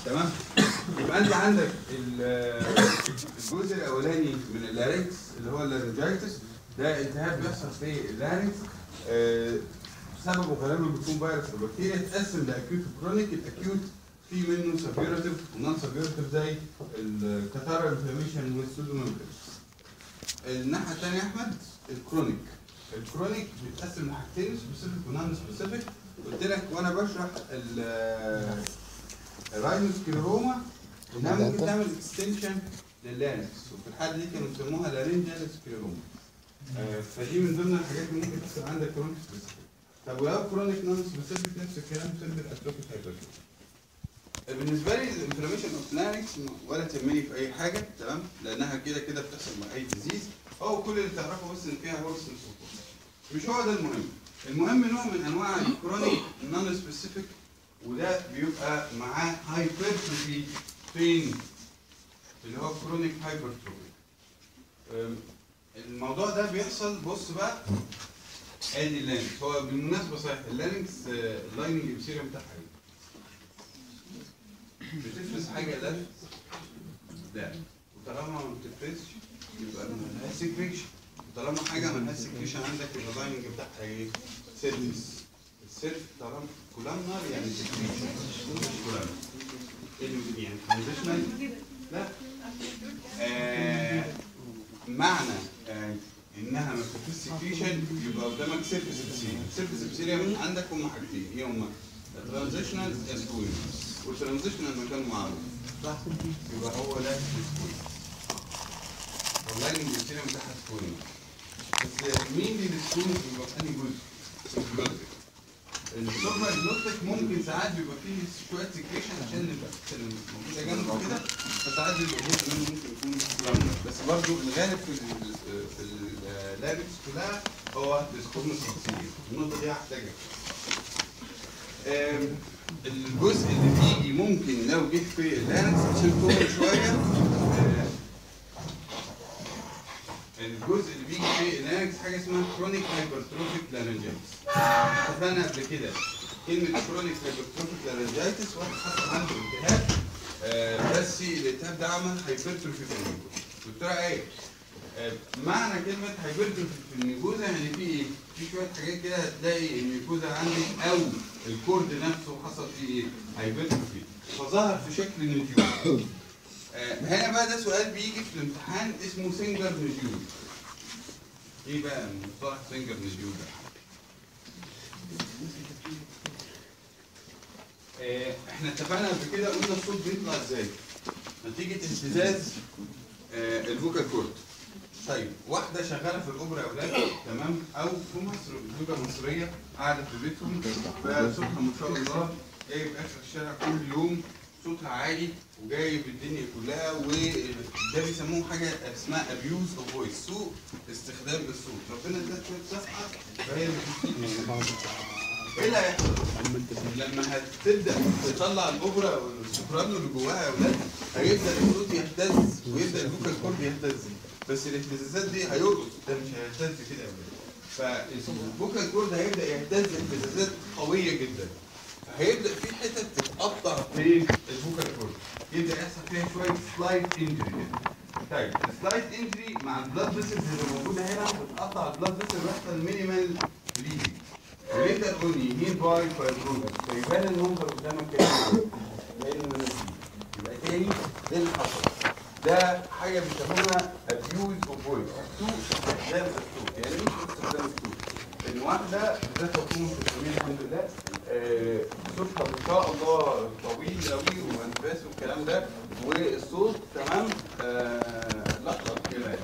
تمام يبقى انت عندك ال- الجزء الاولاني من اللارynx اللي هو اللارنجايتس ده التهاب بيحصل في اللارynx آه، سببه غالبا بيكون فيروس او بكتيريا تقسم لاكيوت وكرونيك الاكيوت في منه سبيورتيف ونون سبيورتيف زي الكاتارا انفلاميشن والسودوميمبرينز الناحيه الثانيه يا احمد الكرونيك الكرونيك بيتقسم لحاجتين سبيسيفيك ونون سبيسيفيك قلت لك وانا بشرح ال- الراينوسكليروما انها ممكن تعمل اكستنشن لللارنكس وفي الحاله دي كانوا بيسموها لارنجال سكليروما آه، فدي من ضمن الحاجات اللي ممكن تحصل عندك كرونيك سبيسيفيك طب ولو كرونيك نون سبيسيفيك نفس الكلام سيرفر اتروفيك هايبرتروفي بالنسبه لي الانفلاميشن اوف لارنكس ولا تهمني في اي حاجه تمام لانها كده كده بتحصل مع اي ديزيز هو كل اللي تعرفه بس ان فيها هورس مش هو ده المهم المهم نوع من انواع الكرونيك نون سبيسيفيك وده بيبقى معاه هايبرتروفي فين اللي هو كرونيك هايبرتروفي أم، الموضوع ده بيحصل بص بقى ادي اللانكس هو بالمناسبه صحيح اللانكس آه، اللايننج ابسيريوم بتاعها ايه؟ بتفرز حاجه لا لا وطالما ما بتفرزش يبقى ملهاش سكريشن وطالما حاجه ملهاش سكريشن عندك يبقى اللايننج بتاعها ايه؟ سيرفيس السيرف طالما كولامنر يعني سكريشن مش كولامنر ايه اللي يعني ترانزيشنال لا آه معنى آه انها ما بتفيش سكريشن يبقى قدامك سيرفيس ابسيريا سيرفيس ابسيريا عندك هم حاجتين ايه هم الترانزيشنال اسكوين والترانزيشنال مكان معروف صح يبقى هو ده الاسكوين والله الابسيريا بتاعها سكوين بس مين اللي السكوين بيبقى في انهي جزء؟ السوبر النوتك ممكن ساعات بيبقى فيه شويه سكريشن عشان نبقى موجوده جنبه كده فساعات بيبقى جزء منه ممكن يكون لامنر بس برضه الغالب في ال في اللابس كلها هو السكوبنس النقطه دي هحتاجها آم، الجزء اللي بيجي ممكن لو جه في اللانكس عشان طول شويه آه، الجزء اللي بيجي في اللانكس حاجه اسمها كرونيك هايبرتروفيك لارنجايتس اتفقنا قبل كده كلمه كرونيك هايبرتروفيك لارنجايتس واحد حصل عنده التهاب آه، بس الالتهاب ده عمل هايبرتروفي في الميجوزا دكتوره ايه آه، معنى كلمه هايبرتروفي في الميجوزا يعني في ايه؟ في شويه حاجات كده هتلاقي الميجوزا عندك او الكورد نفسه حصل فيه ايه؟ هايبرتروفي فظهر في شكل نوديول آه، هنا بقى ده سؤال بيجي في الامتحان اسمه سنجر نوديول ايه بقى مصطلح سنجر نوديول ده؟ آه، احنا اتفقنا قبل كده قلنا الصوت بيطلع ازاي؟ نتيجة اهتزاز آه، الفوكال كورد. طيب واحدة شغالة في الأوبرا يا أولاد تمام أو في مصر زوجة مصرية قاعدة في بيتهم فصوتها ما شاء الله جايب آخر الشارع كل يوم صوتها عالي وجايب الدنيا كلها وده بيسموه حاجة اسمها أبيوز أوف فويس سوء استخدام الصوت ربنا اداها شوية صحة فهي مش ايه اللي هيحصل؟ لما هتبدا تطلع الاوبرا والسوبرانو اللي جواها يا اولاد هيبدا الصوت يهتز ويبدا الفوكال كورد يهتز بس الاهتزازات دي هيرقص ده مش هيهتز كده يا اولاد فالفوكال كورد هيبدا يهتز اهتزازات قويه جدا هيبدا في حتت تتقطع في الفوكال كورد يبدا يحصل فيها شويه سلايد انجري طيب السلايد انجري مع البلاد فيسلز اللي موجوده هنا بتقطع البلاد فيسل ويحصل مينيمال بليدنج ويبدا يقول لي هير باي فايبروزس فيبان المنظر قدامك كده كانه مناخير يبقى تاني ده اللي حصل ده حاجه بيسموها ابيوز اوف فويس سوء استخدام الصوت يعني ايه سوء استخدام الصوت؟ ان واحده بالذات تكون مسلمين الحمد لله آه، صوتها ما شاء الله طويل قوي وانفاس والكلام ده والصوت تمام آه لقط كده يعني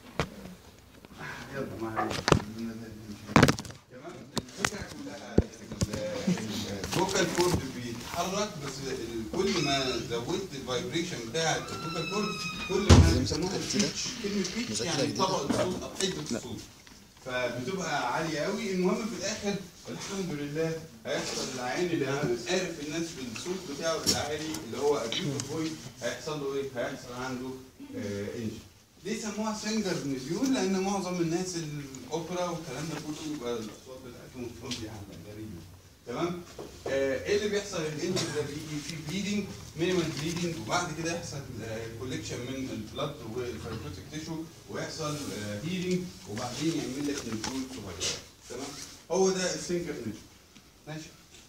يلا ما عليك تمام الفكره كلها الفوكال كورد بيتحرك بس ال- كل ما زودت الفايبريشن بتاع الفوكال كورد كل ما بيسموها البيتش كلمه بيتش يعني طبق الصوت او حده الصوت فبتبقى عاليه قوي المهم في الاخر الحمد لله هيحصل العين اللي عارف الناس بالصوت بتاعه العالي اللي هو ابيوت فويس هيحصل له ايه؟ هيحصل عنده آه انجن ليه سموها سنجر نزيول؟ لان معظم الناس الاوبرا والكلام ده كله بيبقى الاصوات بتاعتهم فاضيه على غريبه تمام آه، ايه اللي بيحصل الانجن ده بيجي فيه بليدنج مينيمال بليدنج وبعد كده يحصل كوليكشن من البلاد والفايبروتيك تيشو ويحصل هيلينج وبعدين يعمل لك نيكروز صغير تمام هو ده السنجر نيشو ماشي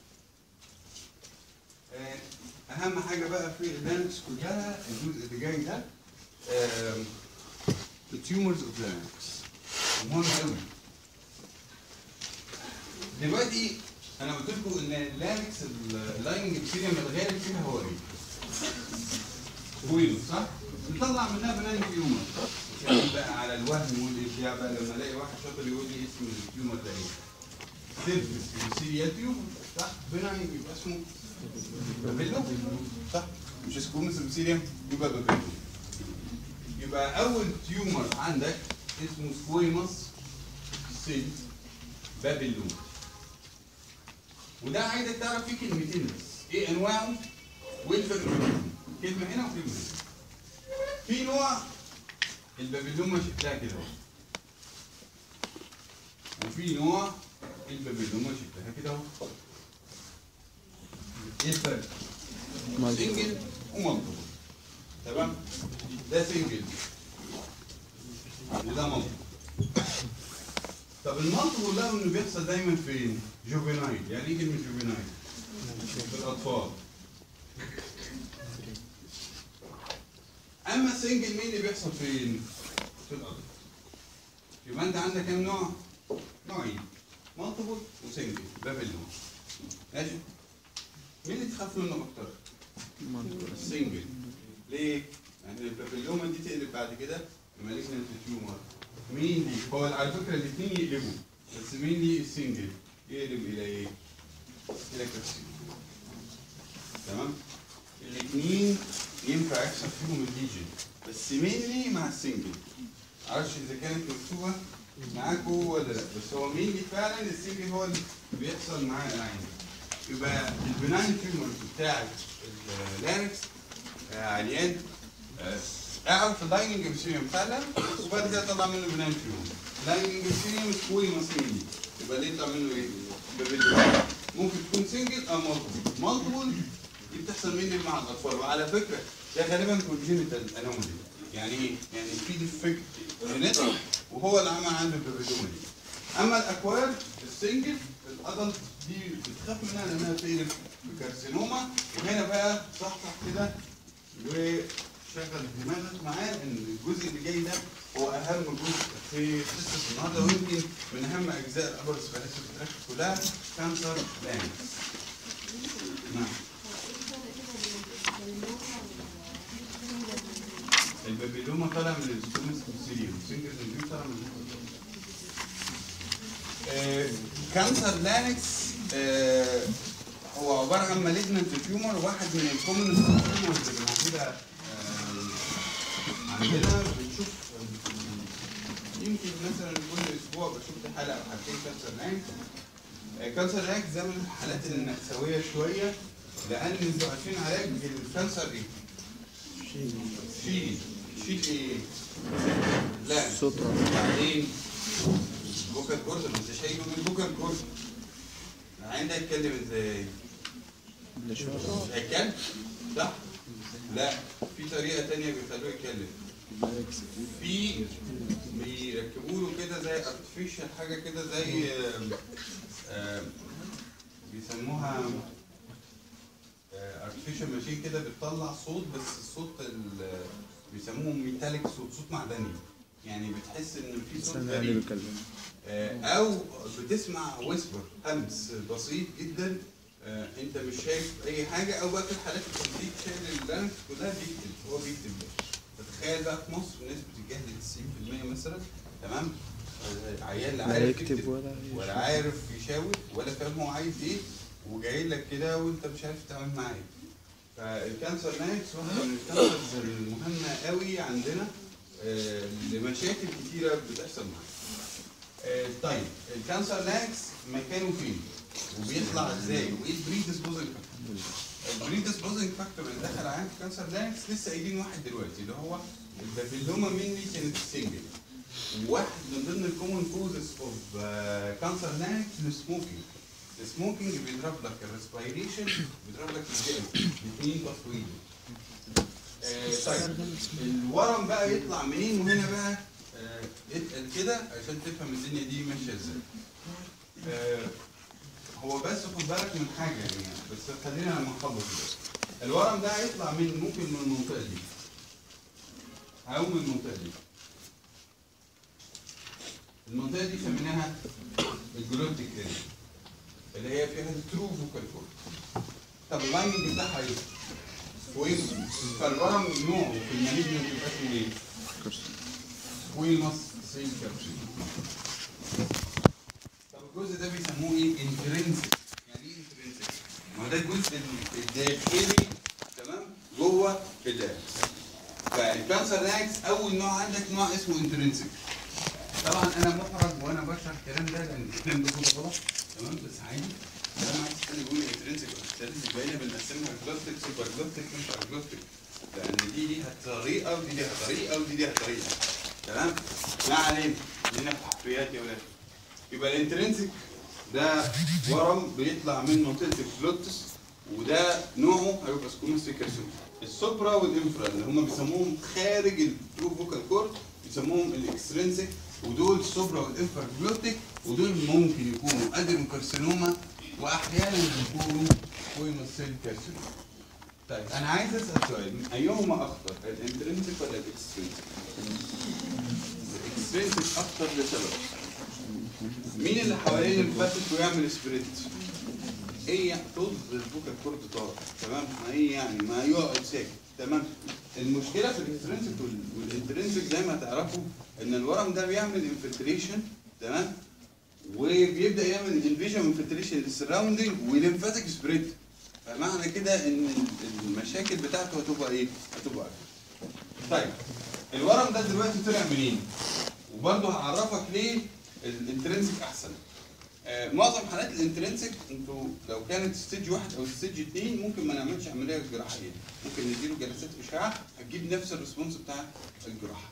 آه، اهم حاجه بقى في اللانكس كلها الجزء اللي جاي ده التيومرز اوف لانكس مهم قوي دلوقتي انا قلت لكم ان اللانكس اللايننج ابثيريوم الغالب فيها هو ايه؟ بوينو صح؟ نطلع منها بنان تيومر يعني بقى على الوهم والابداع بقى لما الاقي واحد شاطر يقول لي اسم التيومر ده ايه؟ سيرفس سيريال تيومر صح؟ بناين يبقى اسمه بابيلو صح؟ مش سكومس ابثيريوم يبقى بابيلو يبقى اول تيومر عندك اسمه سكويموس سيل بابيلوم وده عايزك تعرف فيه كلمتين بس ايه انواعه وايه الفرق بينهم كلمه هنا وكلمه هنا في نوع البابيلوما شكلها كده اهو وفي نوع البابيلوما شكلها كده اهو ايه الفرق؟ سنجل ومالتيبل تمام؟ ده سنجل وده مالتيبل طب المالتيبل ده انه بيحصل دايما في جوفينايل يعني ايه كلمه جوفينايل؟ في الاطفال اما السنجل مين اللي بيحصل فين؟ في الارض يبقى انت عندك كام نوع؟ نوعين مالتيبل وسنجل باب اللون ماشي؟ مين اللي تخاف منه اكتر؟ السنجل ليه؟ لان البابيلوما دي تقلب بعد كده مالجنت تيومر مين دي؟ هو على فكره الاثنين يقلبوا بس مين دي السنجل؟ يقلب الى ايه؟ الى كارسينوما تمام؟ الاثنين ينفع يحصل فيهم الليجن بس مينلي مع السنجل معرفش اذا كانت مكتوبه معاكم ولا لا بس هو مينلي فعلا السنجل هو اللي بيحصل معاه العين يبقى البناين تيومر بتاعت اللاركس عيان آه، اعرف اللايننج ابسيريوم فعلا وبعد كده طلع منه بناين تيومر لايننج ابسيريوم سكوي ماسيلي يبقى ليه يطلع منه ايه؟ بابيلو ممكن تكون سنجل او مالتيبل مالتيبل دي بتحصل مني مع الاطفال وعلى فكره ده غالبا كونجينيتال انومالي يعني ايه؟ يعني في ديفكت جينيتيك وهو اللي عمل عنده البابيلوما دي اما الاكوار السنجل الادلت دي بتخاف منها لانها بتقلب بكارسينوما وهنا بقى صحصح كده وشغل دماغك معاه ان الجزء اللي جاي ده هو اهم جزء في قصه النهارده ويمكن من اهم اجزاء الابر سفاليس كلها كانسر لانس نعم البابيلوما طالع من السكومس كونسيليوم سنجل نيوكليوس طالع من آه، كانسر لانكس آه، هو عباره عن مالجنت تيومر واحد من الكومن تيومرز اللي موجوده آه، عندنا بنشوف آه، يمكن مثلا كل اسبوع بشوف حاله او حالتين كانسر لانكس آه، كانسر لانكس ده من الحالات المأساويه شويه لان انتوا عارفين علاج الكانسر ايه؟ شيل شيل ايه؟ لا سترة. بعدين بوكر كورس ما انت شايله من بوكر كورس العين ده يتكلم ازاي؟ مش هيتكلم؟ صح؟ لا في طريقة تانية بيخلوه يتكلم في بيركبوا له كده زي ارتفيشال حاجة كده زي آم، آم، بيسموها ارتفيشال ماشين كده بتطلع صوت بس الصوت ال- بيسموه ميتاليك صوت صوت معدني يعني بتحس ان في صوت استنى اللي غريب بيتكلم آه، او بتسمع ويسبر همس بسيط جدا آه، انت مش شايف اي حاجه او بقى في الحالات اللي شايل اللانكس كلها بيكتب هو بيكتب بس فتخيل بقى في مصر الناس بتتجاهل 90% مثلا تمام آه، عيال لا لا عارف يكتب يكتب ولا ولا يشوف. عارف يشاور ولا فاهم هو عايز ايه وجاي لك كده وانت مش عارف تتعامل معاه ايه فالكانسر نايتس واحده من الكانسرز المهمه قوي عندنا آه، لمشاكل كتيره بتحصل معانا آه، طيب الكانسر لاكس مكانه فين؟ وبيطلع ازاي؟ وايه البريدسبوزنج فاكتور؟ البريدسبوزنج فاكتور اللي دخل علينا في كانسر لاكس لسه قايلين واحد دلوقتي اللي هو البابيلوما مينلي كانت السنجل واحد من ضمن الكومن كوزز اوف كانسر لاكس السموكينج السموكينج بيضرب لك الريسبيريشن بيضرب لك الجلد الاثنين تصوير آه طيب الورم بقى يطلع منين وهنا بقى آه اتقل كده عشان تفهم الدنيا دي ماشيه ازاي آه هو بس خد بالك من حاجه يعني بس خلينا لما نخلص دلوقتي. الورم ده هيطلع من ممكن من المنطقه دي او من المنطقه دي المنطقه دي سميناها الجلوتيك اريا اللي هي فيها الترو فوكال كورد طب اللايننج بتاعها ايه؟ كويس فالورم نوعه في المالجنت بيبقى اسمه ايه؟ سكويموس سيل كابسول طب الجزء ده بيسموه ايه؟ انترنسك يعني ايه انترنسك؟ ما هو ده الجزء الداخلي تمام؟ جوه اللاكس فالكانسر لاكس اول نوع عندك نوع اسمه انترنسك طبعا انا محرج وانا بشرح الكلام ده لان الكلام ده كله غلط تمام بس عادي انا عايز حد يقول انترنسك واكسترنسك بقينا بنقسمها جلوستيك سوبر جلوستيك مش جلوستيك لان دي ليها طريقه ودي ليها طريقه ودي ليها طريقه تمام ما علينا خلينا في الحرفيات يا ولاد يبقى الانترنسك ده ورم بيطلع من منطقه الفلوتس وده نوعه هيبقى سكوموس كارسوم السوبرا والانفرا اللي هم بيسموهم خارج الترو فوكال كورد بيسموهم الاكسترنسك ودول السوبرا والانفرا جلوتيك ودول ممكن يكونوا ادينوكارسينوما واحيانا يكونوا كوينوسيل كارسينوما طيب انا عايز اسال سؤال ايهما اخطر الانترنسك ولا الاكسترنسك؟ الاكسترنسك اخطر لسبب مين اللي حوالين الفاتس ويعمل سبريت؟ ايه يعني طز البوكا كورد طار تمام ما ايه يعني ما يقعد ساكت تمام المشكله في الاكسترنسك والانترنسك زي ما تعرفوا ان الورم ده بيعمل انفلتريشن تمام وبيبدا يعمل انفيجن انفلتريشن للسراوندنج وليمفاتيك سبريد فمعنى كده ان المشاكل بتاعته هتبقى ايه؟ هتبقى أكتر. طيب الورم ده دلوقتي طلع منين؟ وبرضه هعرفك ليه الانترنسك احسن. آه معظم حالات الانترنسك انتوا لو كانت ستيج واحد او ستيج اثنين ممكن ما نعملش عمليه جراحيه، ممكن نديله جلسات اشعاع هتجيب نفس الريسبونس بتاع الجراحه.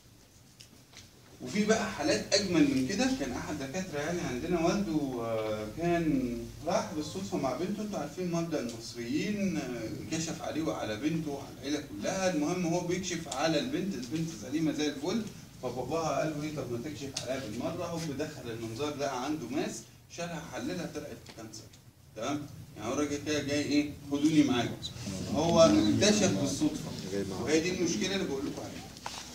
وفي بقى حالات اجمل من كده كان احد دكاتره يعني عندنا والده آه، كان راح بالصدفه مع بنته انتوا عارفين مبدا المصريين آه، كشف عليه وعلى بنته وعلى العيله كلها المهم هو بيكشف على البنت البنت سليمه زي الفل فباباها قال له ايه طب ما تكشف عليها بالمره هو دخل المنظار لقى عنده ماس شالها حللها طلعت كانسر تمام يعني هو الراجل كده جاي ايه خدوني معاكم هو اكتشف بالصدفه وهي دي المشكله اللي بقول لكم عليها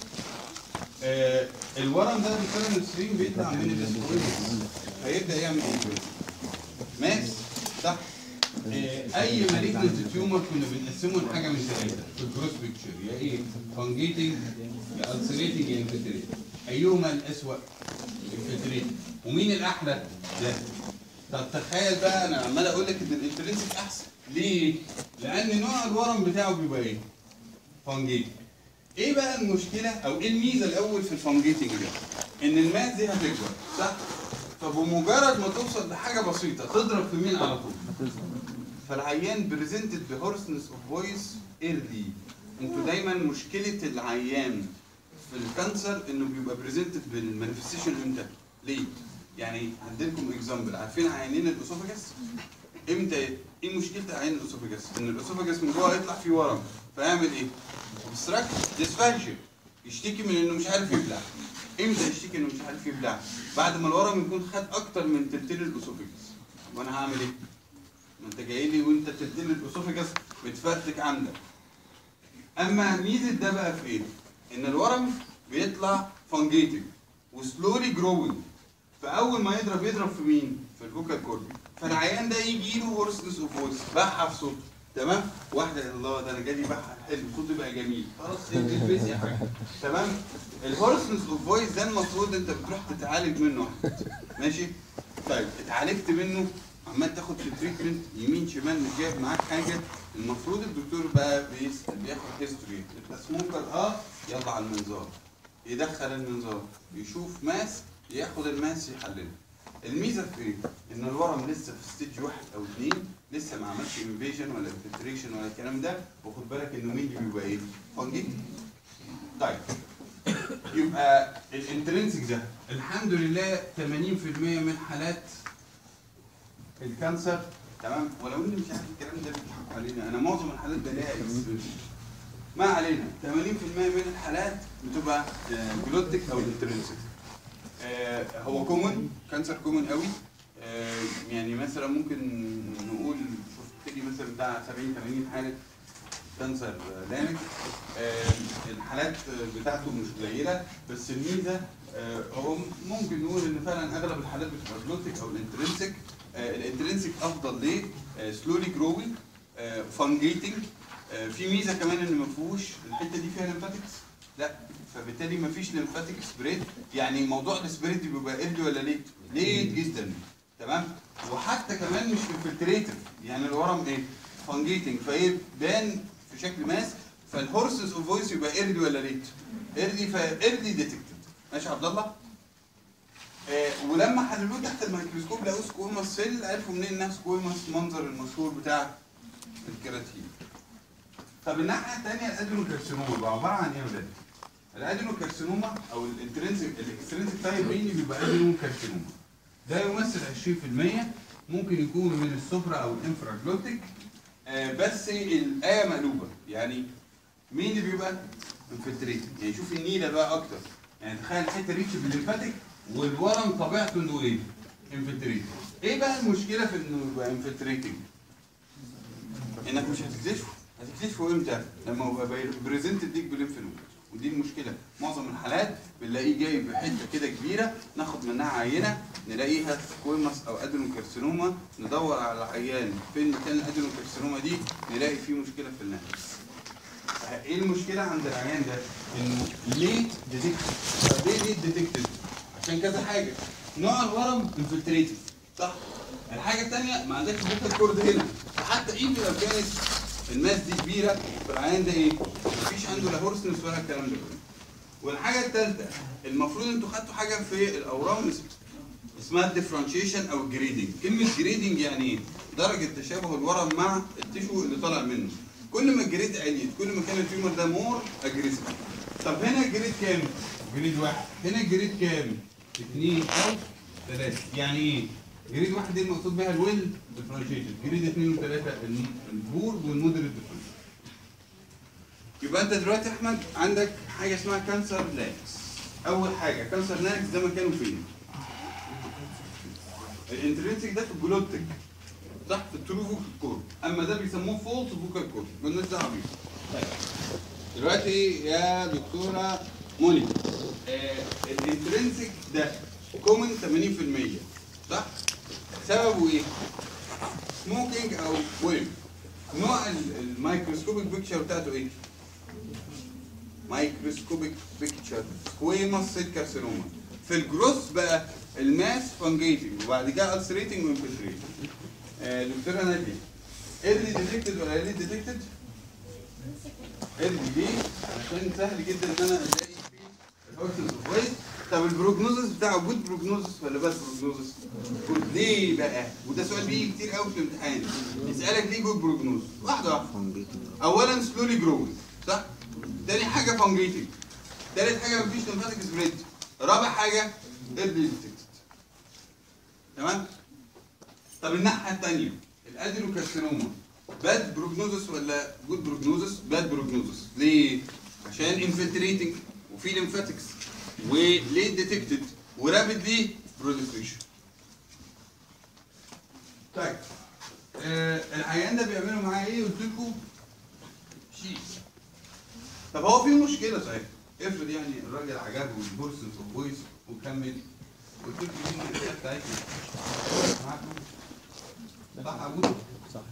آه، الورم ده الكارنوسرين بيطلع من الاسبوعين هيبدا يعمل ايه؟ ماس صح؟ آه، اي مالجنت تيومر كنا بنقسمه لحاجه من ثلاثه في الجروس بيكتشر يا ايه؟ فانجيتنج يا السريتنج يا انفلتريتنج ايهما الاسوأ؟ انفلتريتنج ومين الاحلى؟ ده طب تخيل بقى انا عمال اقول لك ان الانترنسك احسن ليه؟ لان نوع الورم بتاعه بيبقى ايه؟ فانجيتنج ايه بقى المشكله او ايه الميزه الاول في الفانجيتنج ده؟ ان الماس دي هتكبر صح؟ فبمجرد ما توصل لحاجه بسيطه تضرب في مين على طول؟ فالعيان بريزنتد بهورسنس اوف فويس ايرلي انتوا دايما مشكله العيان في الكانسر انه بيبقى بريزنتد بالمانيفستيشن امتى؟ ليه؟ يعني هديلكم اكزامبل عارفين عيانين الاسوفاجس؟ امتى ايه مشكله عيان الاسوفاجس؟ ان الاسوفاجس من جوه هيطلع فيه ورم فيعمل ايه؟ obstruct ديسفانكشن يشتكي من انه مش عارف يبلع امتى يشتكي انه مش عارف يبلع بعد ما الورم يكون خد اكتر من تلتين الاسوفيجس وانا هعمل ايه ما انت جاي لي وانت تلتين الاسوفيجس متفرتك عندك اما ميزه ده بقى في ايه ان الورم بيطلع فانجيتنج وسلولي جروينج فاول ما يضرب يضرب في مين في الفوكال كورد فالعيان ده يجي له هورسنس اوف فويس بحه في صوته تمام واحده يا الله ده انا جالي بحه حلو صوتي بقى جميل خلاص البس يا حاجه تمام الهورسنس اوف فويس ده المفروض انت بتروح تتعالج منه ماشي طيب اتعالجت منه عمال تاخد في تريتمنت يمين شمال مش جايب معاك حاجه المفروض الدكتور بقى بيسال بياخد هيستوري انت سموكر اه يلا على المنظار يدخل المنظار يشوف ماس ياخد الماس يحلله الميزه في ايه؟ ان الورم لسه في ستيج واحد او اثنين لسه ما عملش انفيجن ولا انفلتريشن ولا الكلام ده وخد بالك انه مين اللي بيبقى ايه؟ فانجيت طيب يبقى الانترنسك ده الحمد لله 80% من حالات الكانسر تمام ولو اني مش عارف الكلام ده بيضحك علينا انا معظم الحالات بلاقيها اكس ما علينا 80% من الحالات بتبقى جلوتيك او انترنسك هو كومن كانسر كومن قوي آه، يعني مثلا ممكن نقول شفت لي مثلا بتاع 70 80 حاله كانسر لامك آه، الحالات بتاعته مش قليله بس الميزه آه، هو ممكن نقول ان فعلا اغلب الحالات بتبقى جلوتيك او الانترنسك الانترنسك افضل ليه؟ سلولي جروينج فانجيتنج في ميزه كمان ان ما فيهوش الحته دي فيها ليمفاتكس لا فبالتالي ما فيش ليمفاتيك سبريد يعني موضوع السبريد بيبقى ايرلي ولا ليت؟ ليت جدا تمام وحتى كمان مش انفلتريتيف يعني الورم ايه؟ فانجيتنج فايه بان في شكل ماس فالهورسز اوف فويس يبقى ايرلي ولا ليت؟ ايرلي فايرلي ديتكتد ماشي يا عبد الله؟ آه ولما حللوه تحت الميكروسكوب لقوه سكويموس سيل عرفوا منين انها سكويموس منظر المشهور بتاع الكيراتين. طب الناحيه الثانيه الادينوكارسينوما بقى عباره عن ايه يا ولاد؟ الادينوكارسينوما او الانترنسك الاكسترنسك تايب ريني بيبقى ادينوكارسينوما. ده يمثل 20% ممكن يكون من السوبرا او الانفراجلوتيك آه بس الايه مقلوبه يعني مين اللي بيبقى انفلتريت يعني شوف النيله بقى اكتر يعني تخيل الحته ريتش بالليمفاتيك والورم طبيعته انه ايه؟ انفلتريت ايه بقى المشكله في انه يبقى انفلتريتنج؟ انك مش هتكتشفه هتكتشفه امتى؟ لما يبقى بريزنتد ليك بليمف نود ودي المشكله معظم الحالات بنلاقيه جاي بحته كده كبيره ناخد منها عينه نلاقيها سكويموس او ادينوكارسينوما ندور على العيان فين مكان الادينوكارسينوما دي نلاقي فيه مشكله في النفس ايه المشكله عند العيان ده؟ انه ليت ديتكتد طب ليه ليت ديتكتد؟ عشان كذا حاجه نوع الورم انفلتريتد صح؟ الحاجه الثانيه ما عندكش بوكال كورد هنا فحتى ايفن لو كانت الماس دي كبيره فالعيان ده ايه؟ مفيش عنده لا هورسنس ولا الكلام ده كله. والحاجه الثالثه المفروض انتوا خدتوا حاجه في الاورام اسمها الديفرنشيشن او الجريدنج كلمه جريدنج يعني ايه؟ درجه تشابه الورم مع التشو اللي طالع منه كل ما الجريد عليت كل ما كان التيومر ده مور اجريسيف طب هنا الجريد كام؟ جريد واحد هنا الجريد كام؟ اثنين او ثلاثه يعني ايه؟ جريد واحد دي المقصود بها الويل ديفرنشيشن جريد اثنين وثلاثه البور والمودريت ديفرنشيشن يبقى انت دلوقتي يا احمد عندك حاجه اسمها كانسر لاركس اول حاجه كانسر لاركس ده مكانه فين؟ الانترنسك ده في الجلوتك صح في الترو فوكال كورد اما ده بيسموه فولت فوكال كورد مالناش دعوه بيه طيب دلوقتي يا دكتوره موني آه الانترنسك ده كومن 80% صح؟ سببه ايه؟ سموكينج او ويل نوع ال- الميكروسكوبيك بيكتشر بتاعته ايه؟ مايكروسكوبيك بيكتشر سكويموس سيل كارسينوما في الجروس بقى الماس فانجيتنج وبعد كده السريتنج وانفلتريتنج آه دكتوره ناديه ايرلي ديتكتد ولا ايرلي ديتكتد؟ ايرلي ليه؟ عشان سهل جدا ان انا الاقي فيه الهورسز كويس طب البروجنوزس بتاعه جود بروجنوزس ولا باد بروجنوزس؟ جود ليه بقى؟ وده سؤال بيجي كتير قوي في الامتحان يسالك ليه جود بروجنوز؟ واحده واحده اولا سلولي جروينج صح؟ تاني حاجه فانجيتنج تالت حاجه مفيش لمفاتيك سبريد رابع حاجه ايرلي ديتكتد تمام؟ طب الناحيه الثانيه الادينوكارسينوما باد بروجنوزس ولا جود بروجنوزس؟ باد بروجنوزس ليه؟ عشان انفلتريتنج وفي ليمفاتكس وليه ديتكتد ورابيدلي بروليفريشن طيب آه العيان ده بيعملوا معاه ايه؟ قلت لكم شيء طب هو في مشكله صحيح افرض يعني الراجل عجبه البورسنس اوف فويس وكمل قلت لكم دي المشكله بتاعتنا معاكم صح يا ابونا؟ صح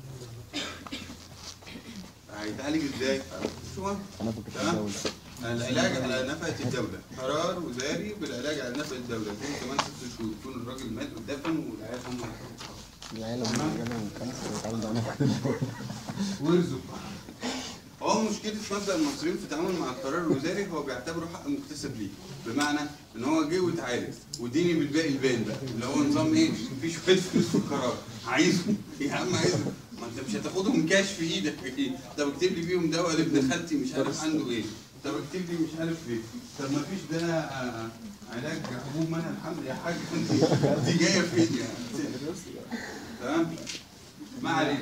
هيتعالج ازاي؟ شو انا فكرت تمام؟ الدولة العلاج على نفقة الدولة قرار وزاري بالعلاج على نفقة الدولة يكون كمان ست شهور يكون الراجل مات ودفن والعيال هم العيال لما جالهم كانسر وتعالوا ده انا ويرزق هو مشكلة مبدأ المصريين في التعامل مع القرار الوزاري هو بيعتبره حق مكتسب ليه بمعنى ان هو جه واتعالج واديني بالباقي البان بقى اللي هو نظام ايه في شوية فلوس في القرار عايزه يا عم عايزه ما انت مش هتاخدهم كاش في ايدك ايه طب اكتب لي بيهم دواء لابن خالتي مش عارف عنده ايه طب اكتب لي مش عارف ليه طب ما فيش ده آه، علاج حبوب منع الحمل يا حاج انت دي جايه فين يعني تمام ما علينا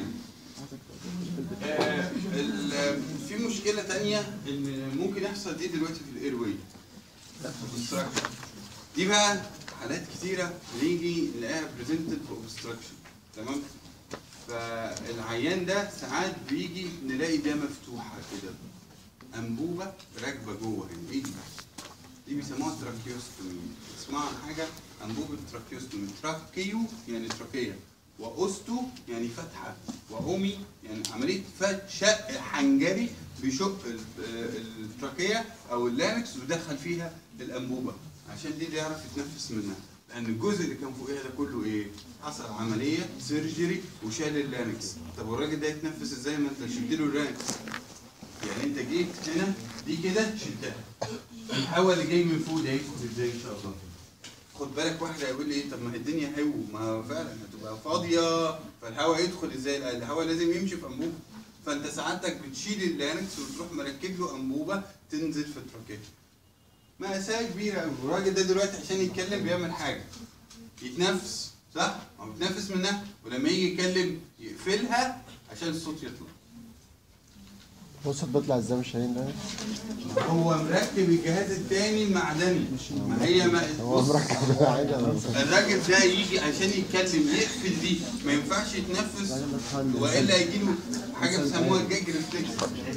آه، ال- في مشكله تانية ان ممكن يحصل ايه دلوقتي في الاير واي obstruction. دي بقى حالات كتيره بنيجي نلاقيها بريزنتد اوبستراكشن تمام فالعيان ده ساعات بيجي نلاقي ده مفتوحه كده انبوبه راكبه جوه هنا ايه دي دي بيسموها تراكيوستومي اسمها عن حاجه انبوبه تراكيوستومي تراكيو يعني تراكيه واوستو يعني فتحه واومي يعني عمليه فت- شق حنجري بيشق ال- ال- التراكيه او اللاركس ويدخل فيها الانبوبه عشان دي اللي يعرف يتنفس منها لان الجزء اللي كان فوقيها ده كله ايه؟ حصل عمليه سيرجري وشال اللانكس طب والراجل ده يتنفس ازاي ما انت شلت له اللانكس يعني انت جيت هنا دي كده شلتها الهواء اللي جاي من فوق ده يدخل ازاي ان شاء الله خد بالك واحد هيقول لي ايه طب ما هي الدنيا هو ما هو فعلا هتبقى فاضيه فالهواء يدخل ازاي لا، الهواء لازم يمشي في انبوبه فانت سعادتك بتشيل اللانكس وتروح مركب له انبوبه تنزل في التراكيه مأساة كبيرة قوي الراجل ده دلوقتي عشان يتكلم بيعمل حاجة يتنفس صح؟ هو بيتنفس منها ولما يجي يتكلم يقفلها عشان الصوت يطلع بص بيطلع ازاي مش شايلين ده هو مركب الجهاز التاني المعدني ما هي ما هو بص، مركب عادي انا الراجل ده يجي عشان يتكلم يقفل دي ما ينفعش يتنفس والا يجي له حاجه بيسموها الجاج ريفلكس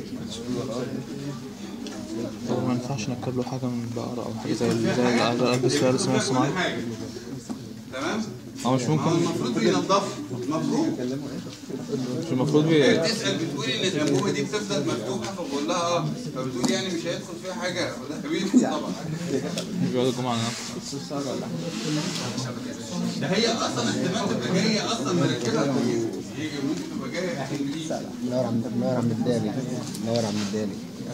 هو ما ينفعش نركب له حاجة من البقرة أو حاجة زي يدخل فيها زي حاجة، اللي ألبس فيها يدخل الاسم فيها الصناعي كل حاجة. تمام هو مش ما هو ممكن المفروض بينضفه المفروض مش المفروض هي بي... بتسال بتقول ان الانبوبه دي بتفضل مفتوحه فبقول لها اه فبتقول يعني مش هيدخل فيها حاجه بقول لها حبيبي طبعا بيقعد الجمعة على نفسه ده هي اصلا احتمال تبقى جايه اصلا مركبه كويس هي ممكن تبقى جايه انجليزي نور عم نور عم الدالي نور عم الدالي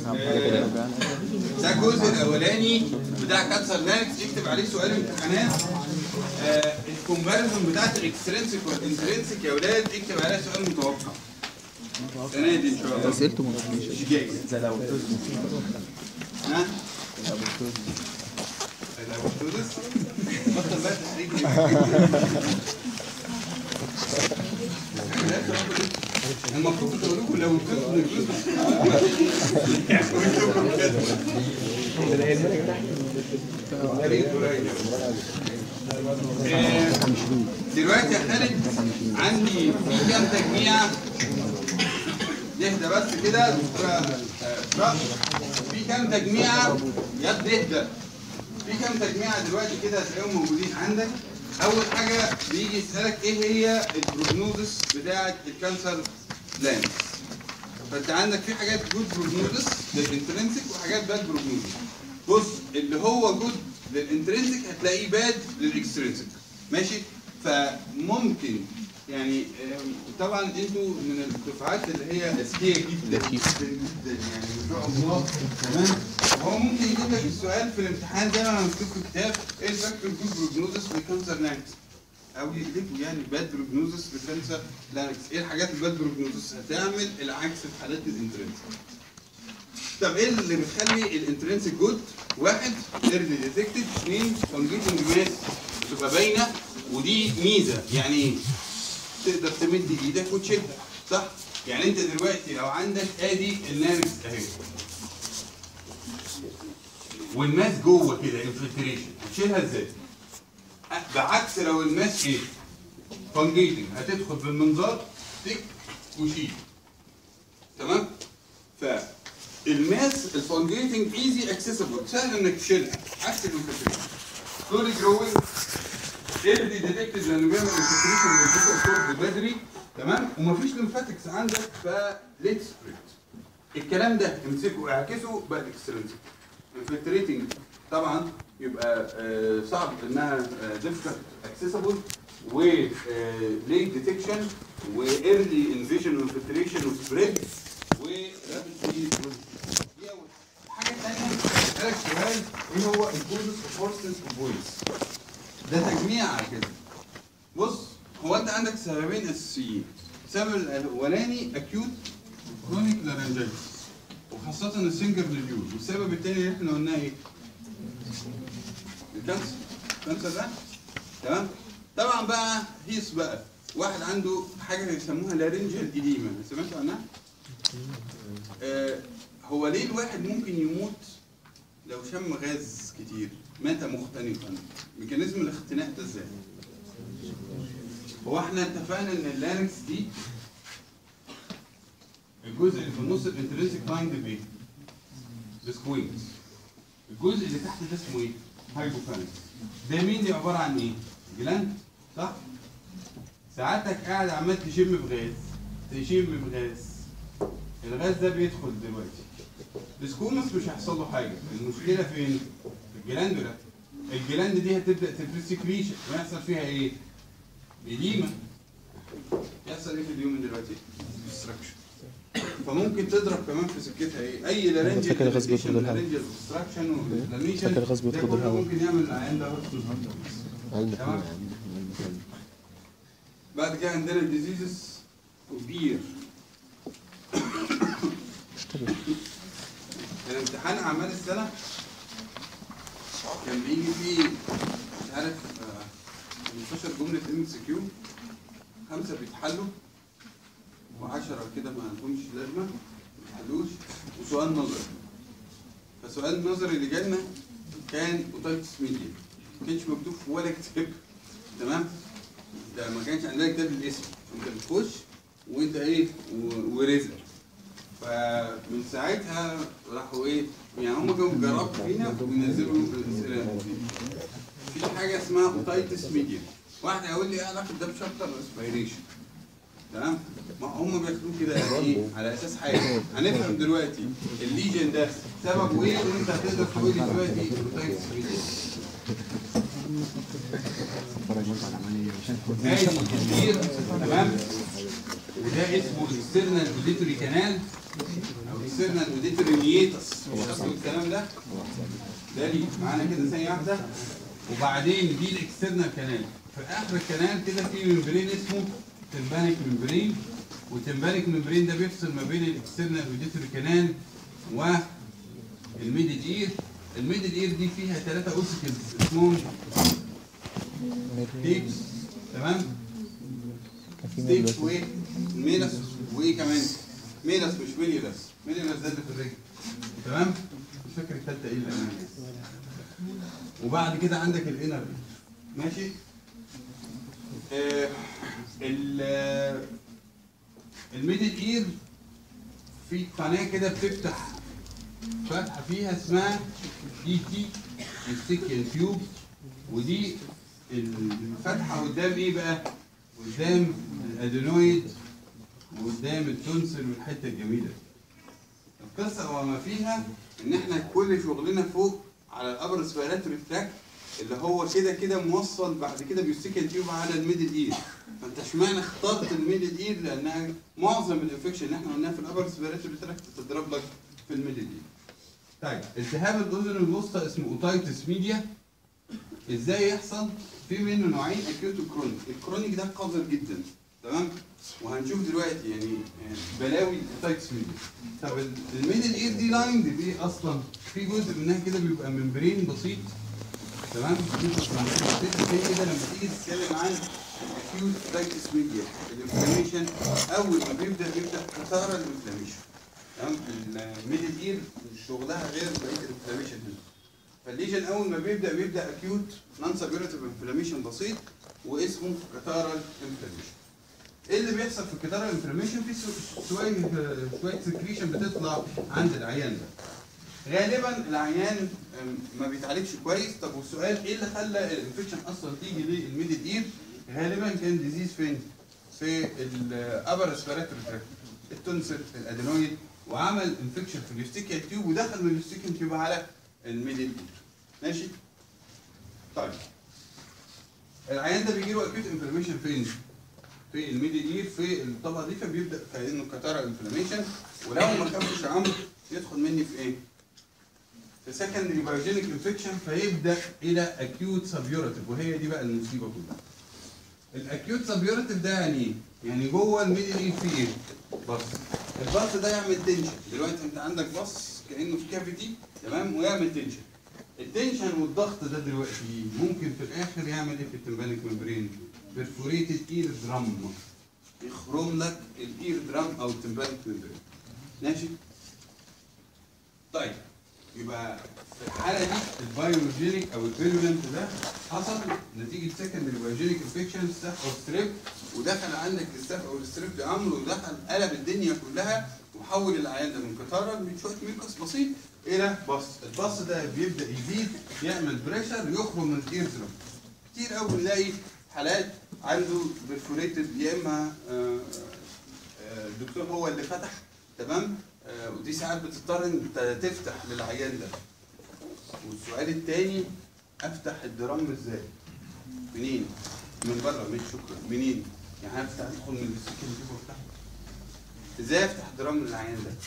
ده الجزء الاولاني بتاع كانسر لانكس يكتب عليه سؤال امتحانات آه الكومباريزون بتاعت الاكسترنسك والانترنسك يا اولاد اكتب عليها سؤال متوقع السنه دي ان شاء الله أسئلته ما تجيش مش جاي ها الابوتوزس بطل بقى تحريج المفروض تقول لكم لو الجزء من الجزء دلوقتي يا خالد عندي في كام تجميعة نهدى بس كده دكتورة آه، إسراء. في كام تجميعة يا تهدى في كام تجميعة دلوقتي كده هتلاقيهم موجودين عندك أول حاجة بيجي يسألك إيه هي البروجنوزس بتاعة الكانسر لانس فأنت عندك في حاجات جود بروجنوزس للانترنسك وحاجات باد بروجنوزس بص اللي هو جود للانترنسك هتلاقيه باد للاكسترنسك ماشي فممكن يعني آم، طبعا انتوا من الدفعات اللي هي اذكياء جدا جدا جدا يعني ما شاء الله تمام هو ممكن يجيب لك السؤال في الامتحان زي ما انا مكتوب في الكتاب ايه الفاكتور جود بروجنوزس للكانسر لانكس او يقلبوا يعني باد بروجنوزس للكانسر لانكس ايه الحاجات الباد بروجنوزس هتعمل العكس في حالات الانترنسك طب ايه اللي بتخلي الانترنسك جود؟ واحد ايرلي ديتكتد اثنين كونجيتنج ماس بتبقى باينه ودي ميزه يعني ايه؟ تقدر تمد ايدك وتشيلها صح؟ يعني انت دلوقتي لو عندك ادي النارس اهي والماس جوه كده انفلتريشن هتشيلها ازاي؟ أه، بعكس لو الماس ايه؟ كونجيتنج هتدخل بالمنظار تك وشيل تمام؟ فالماس الفونجيتنج ايزي اكسسبل سهل انك تشيلها عكس الانفلتريشن سلولي جروينج ايرلي ديتكتد لانه بيعمل انفلتريشن للبيتا كورد بدري تمام ومفيش ليمفاتكس عندك فليت سبريت الكلام ده امسكه واعكسه بقى الاكسترنسك انفلتريتنج طبعا يبقى آه، صعب انها ديفيكالت اكسسبل و ليت ديتكشن وايرلي انفيجن وانفلتريشن وسبريد ورابيد دي اول حاجه ثانيه اسالك سؤال ايه هو الكوزس اوف هورسنس فويس ده تجميع كده بص هو انت عندك سببين اساسيين السبب الاولاني اكيوت كرونيك لارنجايتس خاصة السنجر لليول والسبب التاني اللي احنا قلناه ايه؟ الكانسر الكانسر ده تمام طبعا بقى هيس بقى واحد عنده حاجة يسموها لارنجال إديمة سمعتوا عنها؟ آه هو ليه الواحد ممكن يموت لو شم غاز كتير مات مختنقا ميكانيزم الاختناق ده ازاي؟ هو احنا اتفقنا ان اللارنكس دي الجزء اللي في النص الانترنسيك مايند بايه؟ بسكوينز الجزء اللي تحت ده اسمه ايه؟ هايبوفالنس ده مين دي عباره عن ايه؟ جلاند صح؟ ساعتك قاعد عمال تشم بغاز تشم بغاز الغاز ده بيدخل دلوقتي السكومس مش هيحصل له حاجه المشكله فين؟ في الجلاندولا الجلاند دي هتبدا تفرز سكريشن ويحصل فيها ايه؟ إديمة يحصل ايه في اليوم دلوقتي؟ ديستراكشن فممكن تضرب كمان في سكتها ايه؟ اي لارنجل فاكر الغاز بيطرد الهواء. لارنجل ديستراكشن والانفلاميشن فاكر الغاز ده بيطرد كله الهواء. ممكن يعمل العيان ده علبة تمام. علبة بعد كده عندنا الديزيزز وبير الامتحان اعمال السنه كان بيجي فيه مش عارف آه، 15 جمله ام سي كيو خمسه بيتحلوا و10 كده ما لهمش لازمه ما بيتحلوش وسؤال نظري فسؤال النظري اللي جالنا كان اوتايتس ميديا ما كانش مكتوب في ولا كتاب تمام ده ما كانش عندنا كتاب الاسم انت بتخش وانت ايه و- ورزق فمن ساعتها راحوا ايه يعني هم كانوا جربوا فينا وينزلوا الاسئله دي. في حاجه اسمها اوتايتس ميديا واحد هيقول لي ايه علاقه ده بشابتر اسبيريشن تمام ما هم بياخدوه كده يعني ايه على اساس حاجه هنفهم دلوقتي الليجن ده سببه ايه وانت هتقدر تقول لي دلوقتي اوتايتس ميديا اتفرج برضه على العملية عشان ادي كبير تمام وده اسمه اكسترنال اوديتوري كانال او اكسترنال اوديتوري نيتس مش اصل الكلام ده ده لي معانا كده ثانيه واحده وبعدين دي الاكسترنال كانال في اخر الكانال كده في ممبرين اسمه تمبانيك ممبرين والتمبانيك ممبرين ده بيفصل ما بين الاكسترنال اوديتوري كانال والميدل اير الميدل اير دي فيها ثلاثه اوسيكلز اسمهم تيبس تمام كان في ميل ستيبس وايه ميلس وايه كمان ميلس مش ميليولاس ميليولاس ده اللي في الرجل تمام مش فاكر التالتة ايه اللي انا وبعد كده عندك الانر ماشي آه ال الميدل اير في قناه كده بتفتح فتحه فيها اسمها دي تي السكين تيوب ودي الفتحه قدام ايه بقى؟ قدام الادينويد وقدام التونسل والحته الجميله دي. القصه وما فيها ان احنا كل شغلنا فوق على الابر ريسبيراتوري تراك اللي هو كده كده موصل بعد كده بيستيكن تيوب على الميدل اير فانت اشمعنى اخترت الميدل اير لانها معظم الانفكشن اللي احنا قلناها في الابر ريسبيراتوري تراك بتضرب لك في الميدل اير طيب التهاب الاذن الوسطى اسمه اوتايتس ميديا ازاي يحصل؟ في منه نوعين اكيوت وكرونيك، الكرونيك ده قذر جدا تمام؟ وهنشوف دلوقتي يعني يعني بلاوي الاوتايتس ميديا. طب ال- الميدل اير دي لايند بايه اصلا؟ في جزء منها كده بيبقى ممبرين بسيط تمام؟ في كده لما تيجي تتكلم عن الاكيوت اوتايتس ميديا الانفلاميشن اول ما بيبدا بيبدا خساره الانفلاميشن تمام؟ الميدل اير شغلها غير بقيه الانفلاميشن هنا. فالليجن اول ما بيبدا بيبدا اكيوت نون سابيورتيف انفلاميشن بسيط واسمه كتارال انفلاميشن. ايه اللي بيحصل في الكتارال انفلاميشن؟ في سو- شويه شويه سكريشن بتطلع عند العيان ده. غالبا العيان أم، ما بيتعالجش كويس طب والسؤال ايه اللي خلى الانفكشن اصلا تيجي للميدل اير؟ غالبا كان ديزيز فين؟ في الابر ريسبيراتوري تراكت التونسل الادينويد وعمل انفكشن في اليوستيكيا تيوب ودخل من اليوستيكيا تيوب على الميدل اير ماشي طيب العيان ده بيجي له اكيوت انفلاميشن فين في الميدل اير في الطبقه دي فبيبدا كانه كتارا انفلاميشن ولو ما خفش عنه يدخل مني في ايه في سكندري بايوجينيك انفكشن فيبدا الى اكيوت سبيورتيف وهي دي بقى المصيبه كلها الاكيوت سبيورتيف ده يعني ايه يعني جوه الميدل اير في ايه بص الباص ده يعمل تنشن دلوقتي انت عندك باص كانه في كافيتي تمام ويعمل تنشن التنشن والضغط ده دلوقتي ممكن في الاخر يعمل ايه في التمبانيك ممبرين بيرفوريتد اير درام يخرم لك الاير درام او التمبانيك ممبرين ماشي طيب يبقى في الحاله دي البايوجينيك او الفيرولنت ده حصل نتيجه سكندري بايوجينيك انفكشن ستاف او ستريب ودخل عندك الستاف او الستريب ده امر ودخل قلب الدنيا كلها وحول العيان ده من قطاره من شويه ميكوس بسيط الى بص البص ده بيبدا يزيد يعمل بريشر يخرج من الاير درام كتير قوي بنلاقي حالات عنده برفوريتد يا اما آه، آه، الدكتور هو اللي فتح تمام آه، ودي ساعات بتضطر انت تفتح للعيان ده والسؤال التاني افتح الدرام ازاي؟ منين؟ من بره مش شكرا منين؟ يعني افتح ادخل من السكن دي وافتحه ازاي افتح درام للعيان ده؟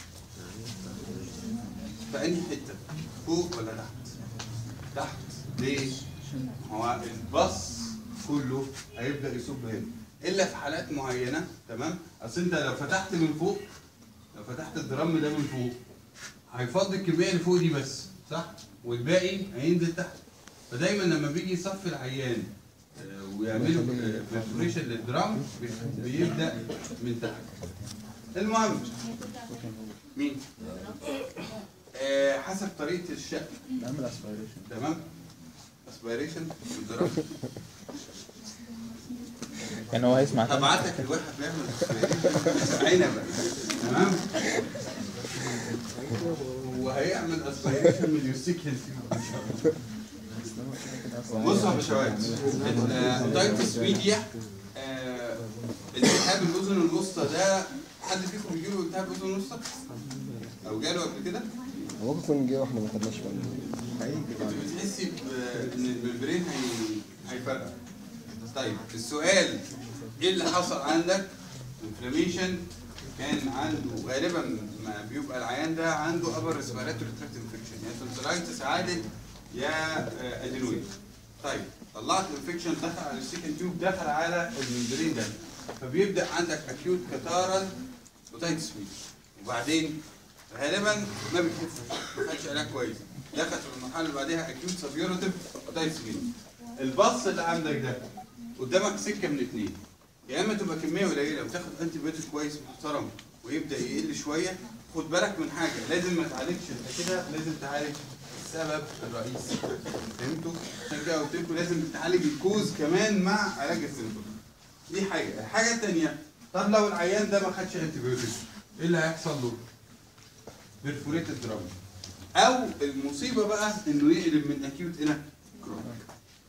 في انهي حته؟ فوق ولا تحت؟ تحت ليه؟ هو الباص كله هيبدا يصب هنا الا في حالات معينه تمام؟ اصل انت لو فتحت من فوق لو فتحت الدرام ده من فوق هيفضي الكميه اللي فوق دي بس صح؟ والباقي هينزل تحت فدايما لما بيجي يصفي العيان آه، ويعملوا بريفوريشن للدرام بي- بيبدا من تحت المهم مين؟ آه حسب طريقه الشق نعمل اسبيريشن تمام؟ اسبيريشن بالدرام يعني هو هيسمع تاني هبعتك الواحد بيعمل عنبه تمام وهيعمل اسبيريشن من اليوسيكل بصوا يا باشوات الدايتس ميديا آه، التهاب الاذن الوسطى ده حد فيكم بيجيله التهاب اذن وسطى؟ او جاله قبل كده؟ ممكن يكون جه واحنا ما خدناش بالنا كنت بتحسي ب- ان الممبرين هي- هيفرقع طيب السؤال ايه اللي حصل عندك انفلاميشن كان عنده غالبا ما بيبقى العيان ده عنده ابر ريسبيراتوري تراكت انفكشن يا تونسلايتس عادل يا آه، ادينويد طيب طلعت الانفكشن دخل على السكند تيوب دخل على الممبرين ده فبيبدا عندك اكيوت كتارال اوتايتس فيه وبعدين غالبا ما بيخفش ما خدش علاج كويس دخل في المرحله اللي بعدها اكيوت سبيورتيف اوتايتس فيه البص اللي عندك ده قدامك سكه من اتنين يا اما تبقى كميه قليله وتاخد انتي بيوتيك كويس محترم ويبدا يقل شويه خد بالك من حاجه لازم ما تعالجش انت كده لازم تعالج السبب الرئيسي فهمتوا؟ عشان كده قلت لكم لازم تعالج الكوز كمان مع علاج السيمبتوم دي حاجه الحاجه الثانيه طب لو العيان ده ما خدش انتي بيوتيك ايه اللي هيحصل له؟ بيرفوريتد دراما او المصيبه بقى انه يقلب من اكيوت الى كرونيك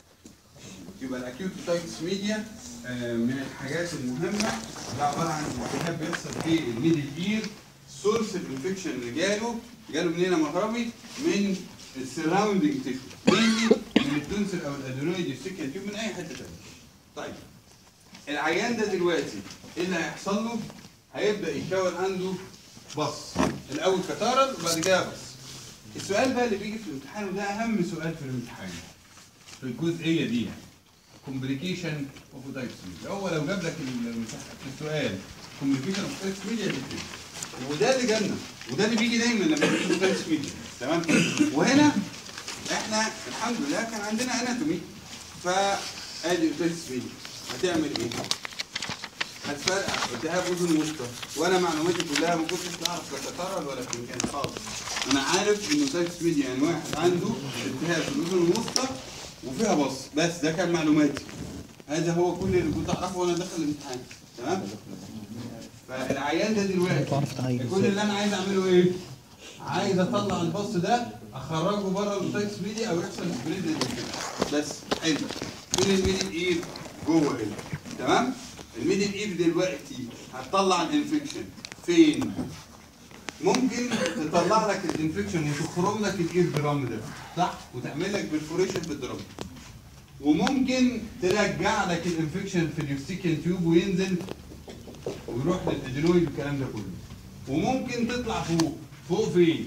يبقى الاكيوت تايتس ميديا آه، من الحاجات المهمه ده عباره عن التهاب بيحصل في الميدل اير سورس الانفكشن اللي جاله جاله منين يا مغربي؟ من السراوندنج تيشو mainly من التونسل او الادينويد السكن تيوب من اي حته ثانيه. طيب العيان ده دلوقتي ايه اللي هيحصل له؟ هيبدا يكون عنده بص الاول كتارل وبعد كده بص. السؤال بقى اللي بيجي في الامتحان وده اهم سؤال في الامتحان في الجزئيه دي يعني كومبليكيشن اوف اوتايتس ميديا هو لو جاب لك ال- السؤال كومبليكيشن اوف اوتايتس ميديا تكتب وده اللي جالنا وده اللي بيجي دايما لما بيجي اوتايتس ميديا تمام وهنا احنا الحمد لله كان عندنا اناتومي فادي اوتايتس ميديا هتعمل ايه؟ هتفرقع التهاب اذن وسطى وانا معلوماتي كلها ما كنتش اعرف لا كتارل ولا كان خالص انا عارف ان اوتايتس ميديا يعني واحد عنده التهاب في الاذن الوسطى وفيها بص بس ده كان معلوماتي هذا هو كل اللي كنت اعرفه وانا داخل الامتحان تمام فالعيان ده دلوقتي تعرف تعين كل اللي انا عايز اعمله ايه عايز اطلع البص ده اخرجه بره الاوتايتس ميديا او يحصل سبريد بس حلو فين الميدل اير جوه هنا تمام الميدل اير دلوقتي هتطلع الانفكشن فين ممكن تطلع لك الانفكشن وتخرم لك الاير درام ده صح وتعمل لك برفوريشن في الدرام وممكن ترجع لك الانفكشن في اليوستيكيان تيوب وينزل ويروح للادينويد والكلام ده كله وممكن تطلع فوق فوق فين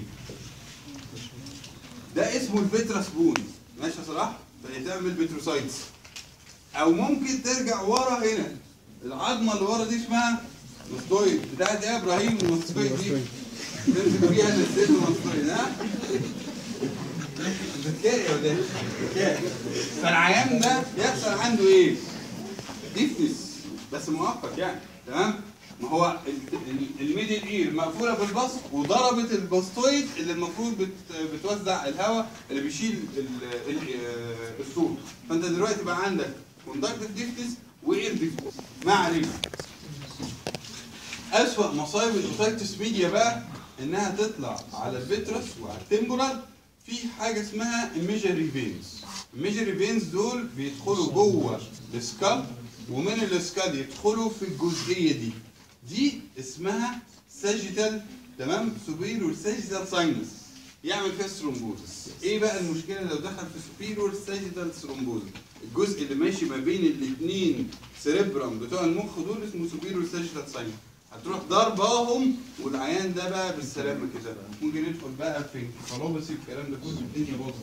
ده اسمه البيتراس بون ماشي يا صلاح فهتعمل بيتروسايتس او ممكن ترجع ورا هنا العظمه اللي ورا دي اسمها مستويد بتاعت ايه يا ابراهيم المستويد دي تمسك فيها نزلت مستويد ها ذكاء يا ولاد ذكاء فالعيان ده يحصل عنده ايه؟ ديفنس بس مؤقت يعني تمام ما هو ال- ال- الميدل اير مقفوله بالبسط وضربت البسطويد اللي المفروض بت بتوزع الهواء اللي بيشيل ال- ال- آه، الصوت فانت دلوقتي بقى عندك كوندكتيف ديفنس واير ديفنس ما علينا اسوأ مصايب الاوتايتس ميديا بقى انها تطلع على الفيترس وعلى التمبورال في حاجه اسمها الميجري فينز الميجري فينز دول بيدخلوا جوه السكال ومن السكال يدخلوا في الجزئيه دي دي اسمها ساجيتال تمام سوبيرور ساجيتال ساينس يعمل فيها ثرومبوزس ايه بقى المشكله لو دخل في سوبيرور ساجيتال ثرومبوزس الجزء اللي ماشي ما بين الاثنين سيريبرام بتوع المخ دول اسمه سوبيرور ساجيتال ساينس هتروح ضرباهم والعيان ده بقى بالسلامه كده ممكن يدخل بقى في انكفالوباسي والكلام ده كله الدنيا باظت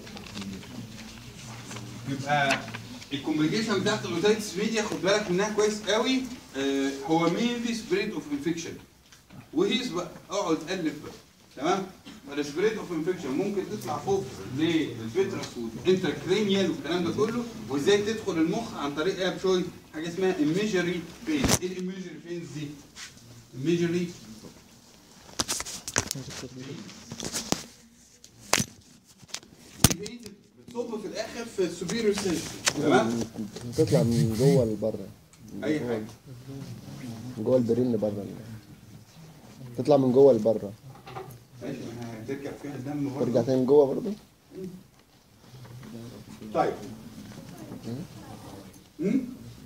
يبقى الكومبليكيشن بتاعت الاوتايتس ميديا خد بالك منها كويس قوي آه هو مينلي سبريد اوف انفكشن وهيز بقى اقعد الف بقى تمام السبريد اوف انفكشن ممكن تطلع فوق للفيترس والانتركرينيال والكلام ده كله وازاي تدخل المخ عن طريق ايه يا بشوي حاجه اسمها ايميجري فينز ايه الايميجري فينز دي؟ ايميجري بتصب في الاخر في السوبيريور سيستم تمام بتطلع من جوه لبره اي حاجه من جوه البرين لبره تطلع من جوه لبره ماشي ما هترجع فيها الدم برضه ترجع تاني جوه برضه طيب هم؟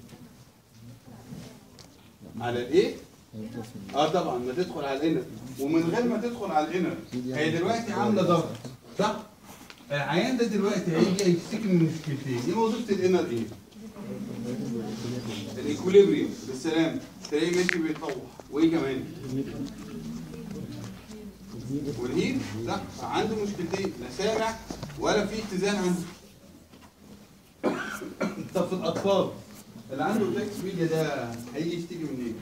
على الايه؟ اه طبعا ما تدخل على الانر ومن غير ما تدخل على الانر هي دلوقتي عامله ضغط صح؟ العيان ده دلوقتي هيجي يشتكي من مشكلتين ايه وظيفه الانر ايه؟ الايكوليبريم بالسلام تلاقيه ماشي بيتطوح وايه كمان؟ والهيل لا عنده مشكلتين لا سامع ولا في اتزان عنده طب في الاطفال اللي عنده بلاكس ميديا ده هيجي يشتكي من ايه؟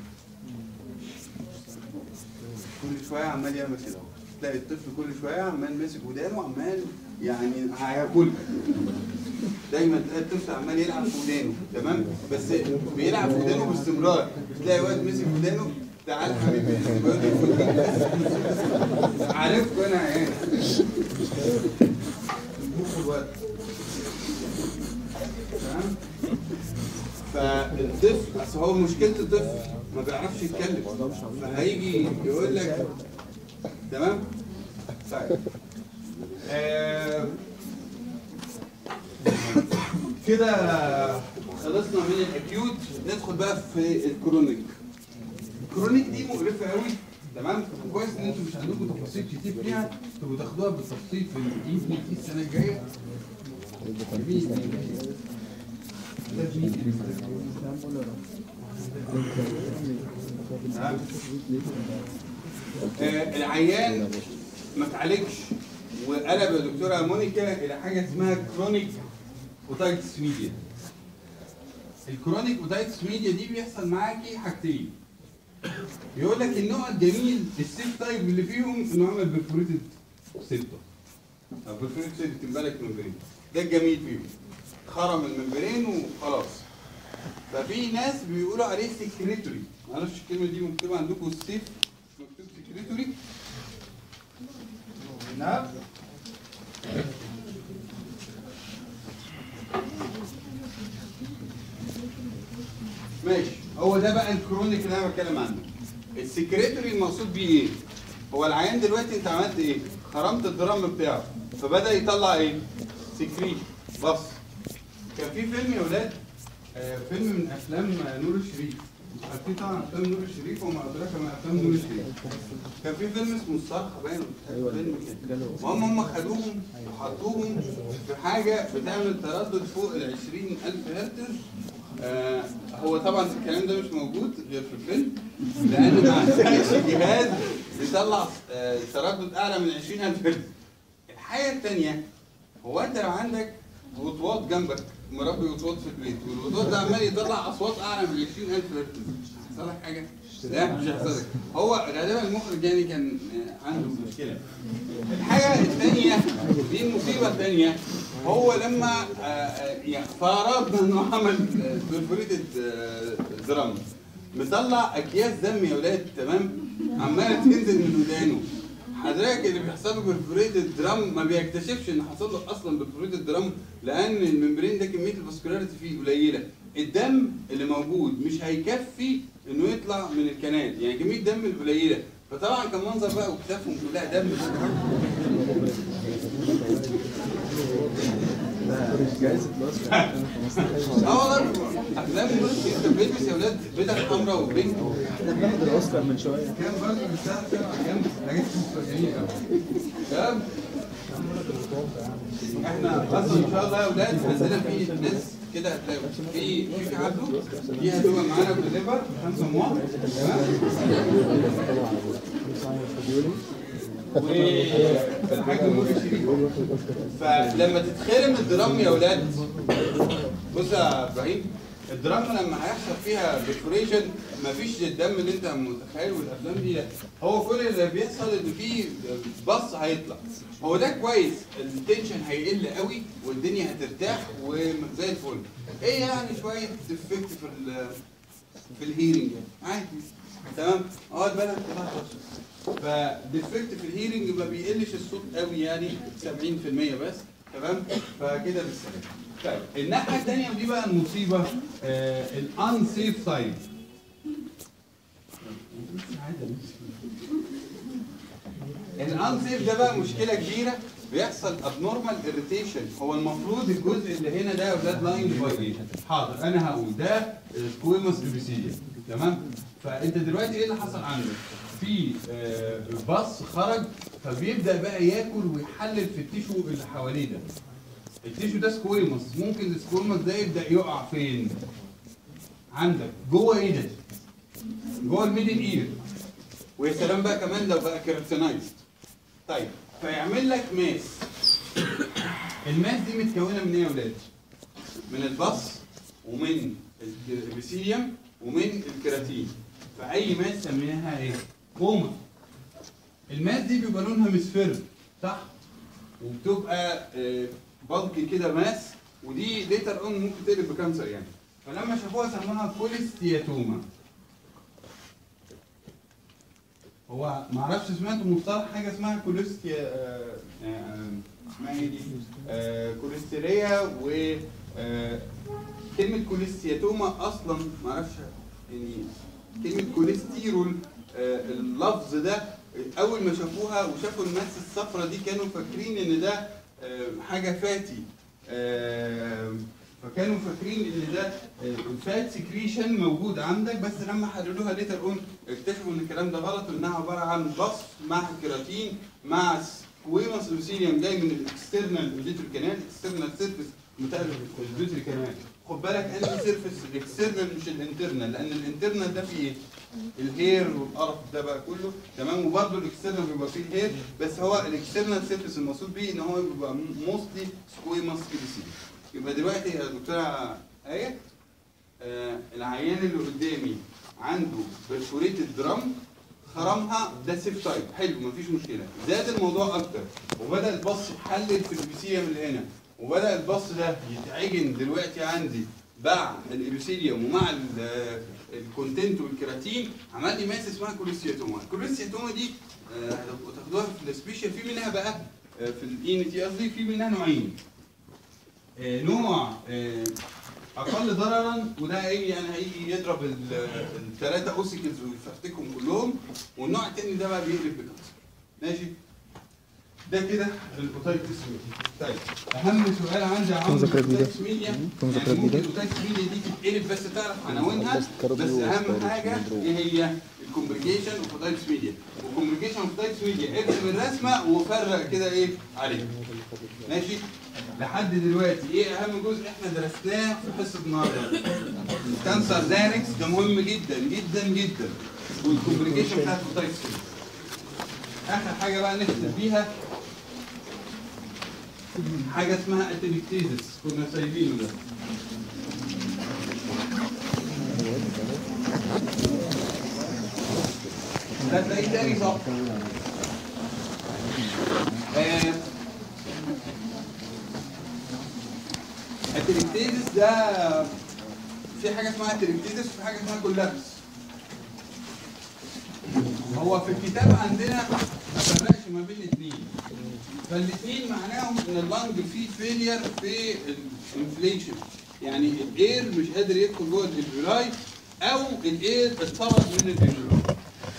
كل شويه عمال يعمل كده اهو. تلاقي الطفل كل شويه عمال ماسك ودانه وعمال يعني هياكلها دايما تلاقي الطفل عمال يلعب في ودانه تمام بس بيلعب في ودانه باستمرار تلاقي واد مسك ودانه تعال حبيبي عارفكم انا عيان المخ الواد تمام فالطفل اصل هو مشكله الطفل ما بيعرفش يتكلم فهيجي يقول لك تمام طيب آه، كده خلصنا من الاكيوت ندخل بقى في الكرونيك الكرونيك دي مقرفه قوي تمام كويس ان انتوا مش عندكم تفاصيل كتير فيها تبقوا تاخدوها بالتفصيل في الايفنينج دي السنه الجايه تمام؟ آه، العيان ما اتعالجش وقلب يا دكتوره مونيكا الى حاجه اسمها كرونيك اوتايتس ميديا الكرونيك اوتايتس ميديا دي بيحصل معاكي حاجتين يقول لك النوع الجميل السيل تايب اللي فيهم انه عمل برفوريتد سيلتا او برفوريتد سيلتا تمبالك ممبرين ده الجميل فيهم خرم الممبرين وخلاص ففي ناس بيقولوا عليه سكريتوري معرفش الكلمه دي مكتوبه عندكم السيف مكتوب سكريتوري نعم ماشي هو ده بقى الكرونيك اللي انا بتكلم عنه السكريتوري المقصود بيه ايه هو العيان دلوقتي انت عملت ايه خرمت الدرام بتاعه فبدا يطلع ايه سكريت بص كان في فيلم يا ولاد آه فيلم من افلام نور الشريف عارفين طبعا افلام نور الشريف وما ادراك ما افلام نور الشريف كان في فيلم اسمه الصرخه باين ولا مش عارف فيلم كده المهم هم خدوهم وحطوهم في حاجه بتعمل تردد فوق ال 20000 هرتز آه هو طبعا الكلام ده مش موجود غير في الفيلم لان ما عندناش جهاز بيطلع آه تردد اعلى من 20000 هرتز الحاجه الثانيه هو انت لو عندك وطواط جنبك مربي وطواط في البيت والوطواط ده عمال يطلع اصوات اعلى من 20000 هرتز هيحصل لك حاجه؟ لا مش هيحصل لك هو غالبا المخرج يعني كان آه، عنده مشكله الحاجه الثانيه دي المصيبه الثانيه هو لما آه، آه، يعني فرضنا انه عمل برفوريتد درام مطلع اكياس دم يا ولاد تمام عماله تنزل من ودانه حضرتك اللي بيحصل له برفوريتد درام ما بيكتشفش ان حصل له اصلا برفوريتد درام لان الممبرين ده كميه الفاسكولاريتي فيه قليله الدم اللي موجود مش هيكفي انه يطلع من الكنال يعني كميه الدم القليله فطبعا كان منظر بقى وكتافهم كلها دم اه والله افلام انت بيلبس يا ولاد بدل حمراء وبينك احنا بناخد الاوسكار من شويه كان برضه بيشتغل سبع ايام حاجات مفاجئين قوي تمام احنا اصلا ان شاء الله يا اولاد عندنا في ناس كده هتلاقوا في في في عبده دي هتبقى معانا في الليفر خمسه مواد تمام والحاج مولى شريف فلما تتخرم الدرام يا اولاد بص يا ابراهيم الدراما لما هيحصل فيها برفوريشن مفيش الدم اللي انت متخيل والافلام دي لا. هو كل اللي بيحصل ان في بص هيطلع هو ده كويس التنشن هيقل قوي والدنيا هترتاح وزي الفل ايه يعني شويه ديفكت في ال في الهيرنج عادي تمام اه البلد كلها خلاص فديفكت في الهيرنج ما بيقلش الصوت قوي يعني 70% بس تمام فكده بالسلام طيب الناحيه الثانيه ودي بقى المصيبه الانسيف سايد الانسيف ده بقى مشكله كبيره بيحصل ابنورمال اريتيشن هو المفروض الجزء اللي هنا ده يا اولاد لاين باي حاضر انا هقول ده سكويموس ابيسيليا تمام فانت دلوقتي ايه اللي حصل عندك في آه، باص خرج فبيبدا بقى ياكل ويحلل في التيشو اللي حواليه ده التيشو ده سكويموس ممكن السكويموس ده يبدا يقع فين عندك جوه ايه ده جوه الميدل اير ويا سلام بقى كمان لو بقى كيراتينايزد طيب فيعمل لك ماس الماس دي متكونه من ايه يا ولاد من البص ومن الابيثيليوم ومن الكيراتين فاي ماس سميناها ايه كوما الماس دي بيبقى لونها مصفر صح وبتبقى آه، بلقي كده ماس ودي ليتر اون ممكن تقلب بكانسر يعني فلما شافوها سموها كوليستياتوما هو ما اعرفش سمعتوا مصطلح حاجه اسمها كوليستيا آه، آه، اسمها ايه دي؟ آه، كوليستيريا و آه، كلمه كوليستياتوما اصلا ما اعرفش يعني كلمه كوليستيرول آه، اللفظ ده اول ما شافوها وشافوا الماس الصفرة دي كانوا فاكرين ان ده آه، حاجه فاتي آه، فكانوا فاكرين ان ده فات سكريشن موجود عندك بس لما حللوها ليتر اون اكتشفوا ان الكلام ده غلط وانها عباره عن بص مع كيراتين مع سكويموس لوسيليوم جاي من الاكسترنال فيجيتال كانال اكسترنال سيرفيس متألف الفيجيتال كانال خد بالك انهي سيرفيس الاكسترنال مش الانترنال لان الانترنال ده فيه ايه؟ الهير والقرف ده بقى كله تمام وبرده الاكسترنال بيبقى فيه الهير بس هو الاكسترنال سيرفيس المقصود بيه ان هو بيبقى موستلي سكويموس كيلوسيليوم يبقى دلوقتي يا دكتوره ايه آه العيان اللي قدامي عنده برفوريتد درام خرمها ده سيف تايب حلو مفيش مشكله زاد الموضوع اكتر وبدا البص يحلل في الابيثيليوم اللي هنا وبدا البص ده يتعجن دلوقتي عندي مع الابيثيليوم ومع ال- الكونتنت والكيراتين عمل لي ماس اسمها كوليستياتوما الكوليستياتوما دي آه، هتبقوا تاخدوها في السبيشال في منها بقى آه، في الاي تي قصدي في منها نوعين آه، نوع آه، اقل ضررا وده ايه يعني هيجي يضرب الثلاثه اوسيكلز ويفرتكهم كلهم والنوع الثاني ده بقى بيقلب بكانسر ماشي ده كده الاوتايتس ميديا طيب اهم سؤال عندي عن مذاكرة جديدة. الأوتايتس ميديا في مذاكرة يعني ممكن جديدة. الاوتايتس ميديا دي تتقلب بس تعرف عناوينها بس كارديو بس اهم وستايلس حاجه مضروب. ايه هي الكومبليكيشن اوف اوتايتس ميديا والكومبليكيشن اوف اوتايتس ميديا ارسم الرسمه وفرق كده ايه عليها ماشي لحد دلوقتي ايه اهم جزء احنا درسناه في حصه النهارده الكانسر دايركس ده مهم جدا جدا جدا والكومبليكيشن بتاعت الاوتايتس اخر حاجه بقى نختم بيها حاجه اسمها اتليكتيزس كنا سايبينه ده ده تلاقيه تاني صح آه، التريكتيزس ده في حاجه اسمها تريكتيزس وفي حاجه اسمها كولابس هو في الكتاب عندنا ما فرقش ما بين الاثنين فالاثنين معناهم ان اللنج فيه فيلير في الانفليشن يعني الاير مش قادر يدخل جوه الالفيولاي او الاير اتطرد من الالفيولاي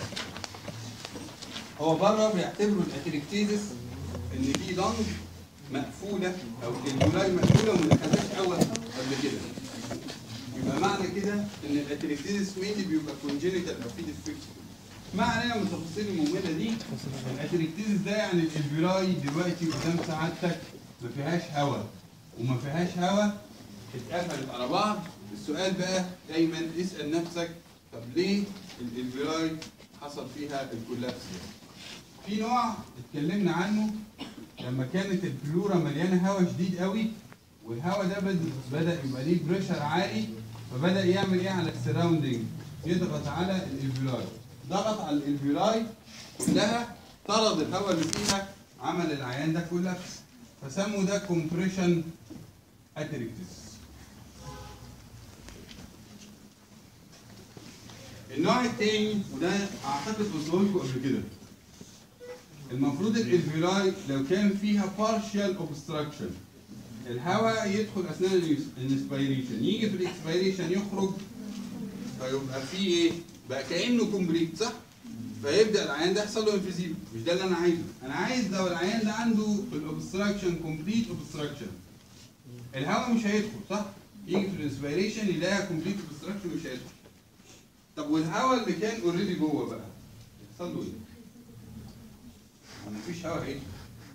هو بره بيعتبروا الاتريكتيزس ان في لنج مقفوله او الالفيولاي مقفوله وما دخلهاش اول قبل كده يبقى معنى كده ان الاتريكتيزس مينلي بيبقى كونجينيتال او في ديفكت ما علينا من التفاصيل الممله دي الاتريكتيزس ده يعني الالفيولاي دلوقتي قدام سعادتك ما فيهاش هواء وما فيهاش هواء اتقفلت على بعض السؤال بقى دايما اسال نفسك طب ليه الالفيولاي حصل فيها الكولابس في نوع اتكلمنا عنه لما كانت البلورا مليانه هواء شديد قوي والهواء ده بد- بدا يبقى ليه بريشر عالي فبدا يعمل ايه على السراوندنج يضغط على الالفيولاي ضغط على الالفيولاي كلها طرد الهواء اللي فيها عمل العيان ده كولابس فسموا ده كومبريشن اتريكتس النوع الثاني وده اعتقد قلته لكم قبل كده المفروض الالفيولاي لو كان فيها partial obstruction الهواء يدخل اثناء الانسبيريشن يجي في الاكسبيريشن يخرج فيبقى فيه ايه؟ بقى كانه كومبليت صح؟ فيبدا العيان ده يحصل له انفيزيم مش ده اللي انا عايزه انا عايز لو العيان ده عنده الاوبستراكشن كومبليت اوبستراكشن الهواء مش هيدخل صح؟ يجي في الانسبيريشن يلاقي كومبليت اوبستراكشن مش هيدخل طب والهواء اللي كان اوريدي جوه بقى يحصل له ايه؟ مفيش هواء ايه؟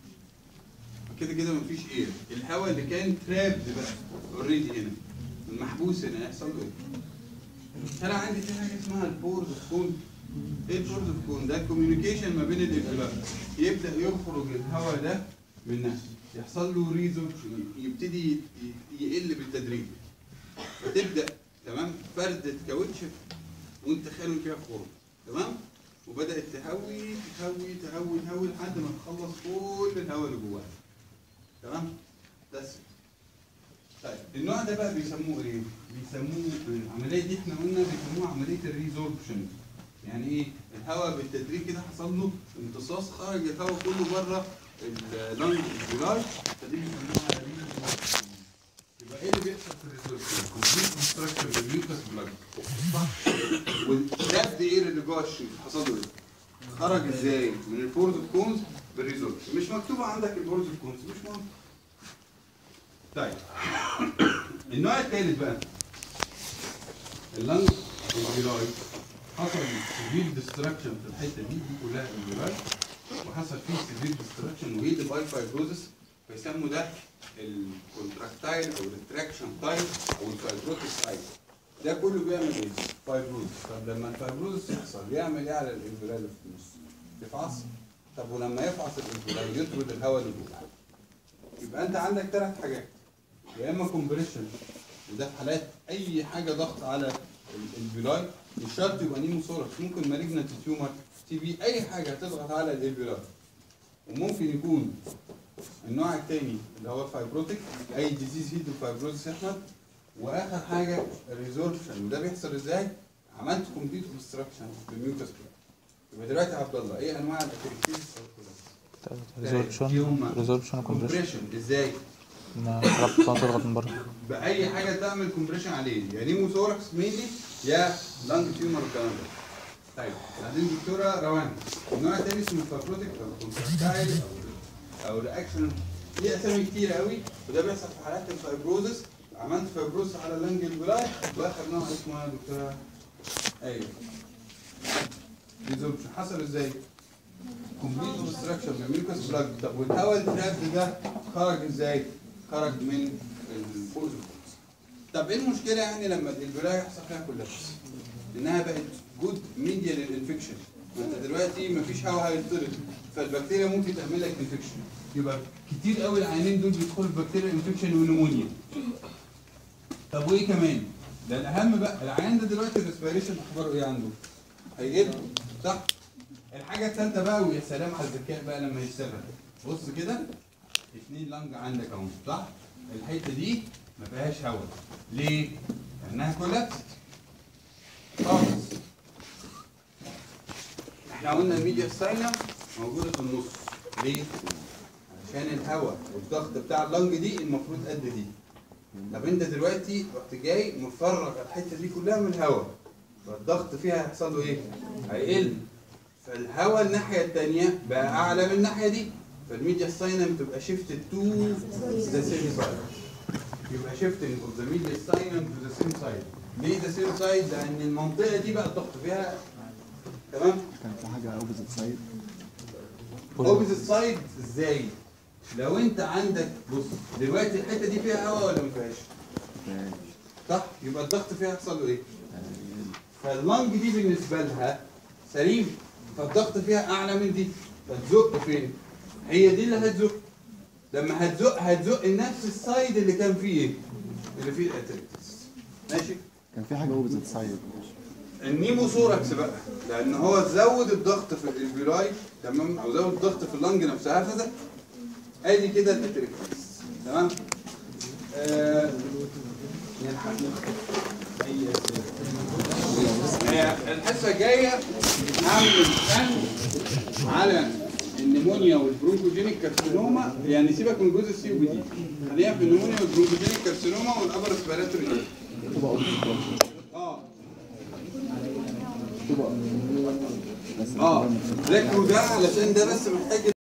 كده كده مفيش اير الهواء اللي كان ترابد بقى اوريدي هنا المحبوس هنا هيحصل له ايه؟ انا عندي في حاجه اسمها البورد اوف كون ايه البورد اوف كون ده الكوميونيكيشن ما بين الانفلات يبدا يخرج الهواء ده من نفسه يحصل له ريزوربشن يبتدي ي- يقل بالتدريج فتبدا تمام فردة كاوتش وانت خالي فيها خرم تمام وبدات تهوي تهوي تهوي تهوي لحد ما تخلص كل الهواء اللي جواها تمام بس طيب النوع ده بقى بيسموه ايه؟ بيسموه العمليه دي احنا قلنا بيسموها عمليه الريزوربشن يعني ايه؟ الهواء بالتدريج كده حصل له امتصاص خرج الهواء كله بره اللنج الجلاي فدي بيسموها ريزوربشن يبقى ايه اللي بيحصل في الريزوربشن؟ كومبليت كونستراكشن بالميوكس بلاج صح؟ والدب اير اللي جوه الشيء حصل له ايه؟ خرج ازاي؟ من البورد اوف كونز بالريزوربشن مش مكتوبه عندك البورد اوف كونز مش مهم طيب النوع الثالث بقى اللنج الفيراي حصل سيفير ديستراكشن في الحته دي دي كلها الفيراي وحصل فيه سيفير ديستراكشن وهيد باي فايبروزس فيسموا ده الكونتراكتايل او الريتراكشن تايب او الفايبروتس تايب ده كله بيعمل ايه؟ فايبروز طب لما الفايبروز يحصل يعمل ايه على الانفيراي اللي في النص؟ يفعص طب ولما يفعص الانفيراي يطرد الهواء اللي جوه يبقى انت عندك ثلاث حاجات يا اما كومبريشن وده في حالات اي حاجه ضغط على ال- الفيلاي مش شرط يبقى نيموثوركس ممكن مالجنت تيومر تي بي اي حاجه هتضغط على الفيلاي وممكن يكون النوع الثاني اللي هو الفايبروتيك اي ديزيز هيد فايبروزيس احمد واخر حاجه الريزوربشن وده بيحصل ازاي؟ عملت كومبليت اوبستراكشن بالميوكس يبقى دلوقتي يا عبد الله ايه انواع الاكتيفيتيز ريزوربشن ريزوربشن وكمبريشن كومبريشن ازاي؟ ما ربط تضغط من بره باي حاجه تعمل كومبريشن عليه يا نيموثوركس مينلي يا لانج تيومر والكلام ده طيب بعدين دكتوره روان النوع الثاني اسمه الفابروتيك او الكونتراكتايل او او رياكشن ليه اسامي كتير قوي وده بيحصل في حالات الفايبروزس عملت فايبروز على اللانج البلاي واخر نوع اسمه يا دكتوره ايوه ريزوربشن حصل ازاي؟ كومبليت اوبستراكشن بالميوكس بلاج طب والهواء التراب ده خرج ازاي؟ خرج من الفوز طب ايه المشكله يعني لما البلاي يحصل فيها كولابس؟ انها بقت جود ميديا للانفكشن انت دلوقتي مفيش هواء هيطرد فالبكتيريا ممكن تعمل لك انفكشن يبقى كتير قوي العيانين دول بيدخلوا بكتيريا انفكشن ونمونيا طب وايه كمان؟ ده الاهم بقى العيان ده دلوقتي الريسبيريشن اخباره ايه عنده؟ هيقل صح؟ الحاجه الثالثه بقى ويا سلام على الذكاء بقى لما يشتغل بص كده اتنين لانج عندك اهو صح الحته دي ما فيهاش هواء ليه لانها كولابست خالص احنا قلنا الميديا ستاينر موجوده في النص ليه عشان الهواء والضغط بتاع اللنج دي المفروض قد دي طب انت دلوقتي رحت جاي مفرغ الحته دي كلها من الهواء فالضغط فيها هيحصل له ايه؟ هيقل فالهواء الناحيه الثانيه بقى اعلى من الناحيه دي فالميديا ستاينم تبقى شيفتد تو ذا سيم سايد يبقى شيفتنج اوف ذا ميديا ستاينم تو ذا سيم سايد ليه ذا سيم سايد؟ لان المنطقه دي بقى الضغط فيها تمام؟ كان في حاجه اوبوزيت سايد اوبوزيت سايد ازاي؟ لو انت عندك بص دلوقتي الحته دي فيها هواء ولا ما فيهاش؟ صح؟ يبقى الضغط فيها يحصل له ايه؟ فاللنج دي بالنسبه لها سليم فالضغط فيها اعلى من دي فتزق فين؟ هي دي اللي هتزق لما هتزق هتزق نفس السايد اللي كان فيه ايه؟ اللي فيه الاتريتس ماشي؟ كان في حاجه اوبوزيت سايد النيموثوركس بقى لان هو زود الضغط في الالفيولاي تمام او زود الضغط في اللنج نفسها فده ادي كده الاتريكس تمام آه نلحق اي أسئلة؟ آه، الحصه الجايه هعمل امتحان على النمونيا والبرونكوجينيك كارسينوما يعني سيبك من جزء السي بي دي خلينا في النمونيا والبرونكوجينيك كارسينوما والابر اسبيراتوري تبقى اوبوزيت اه تبقى بس اه ذاكروا ده علشان ده بس محتاج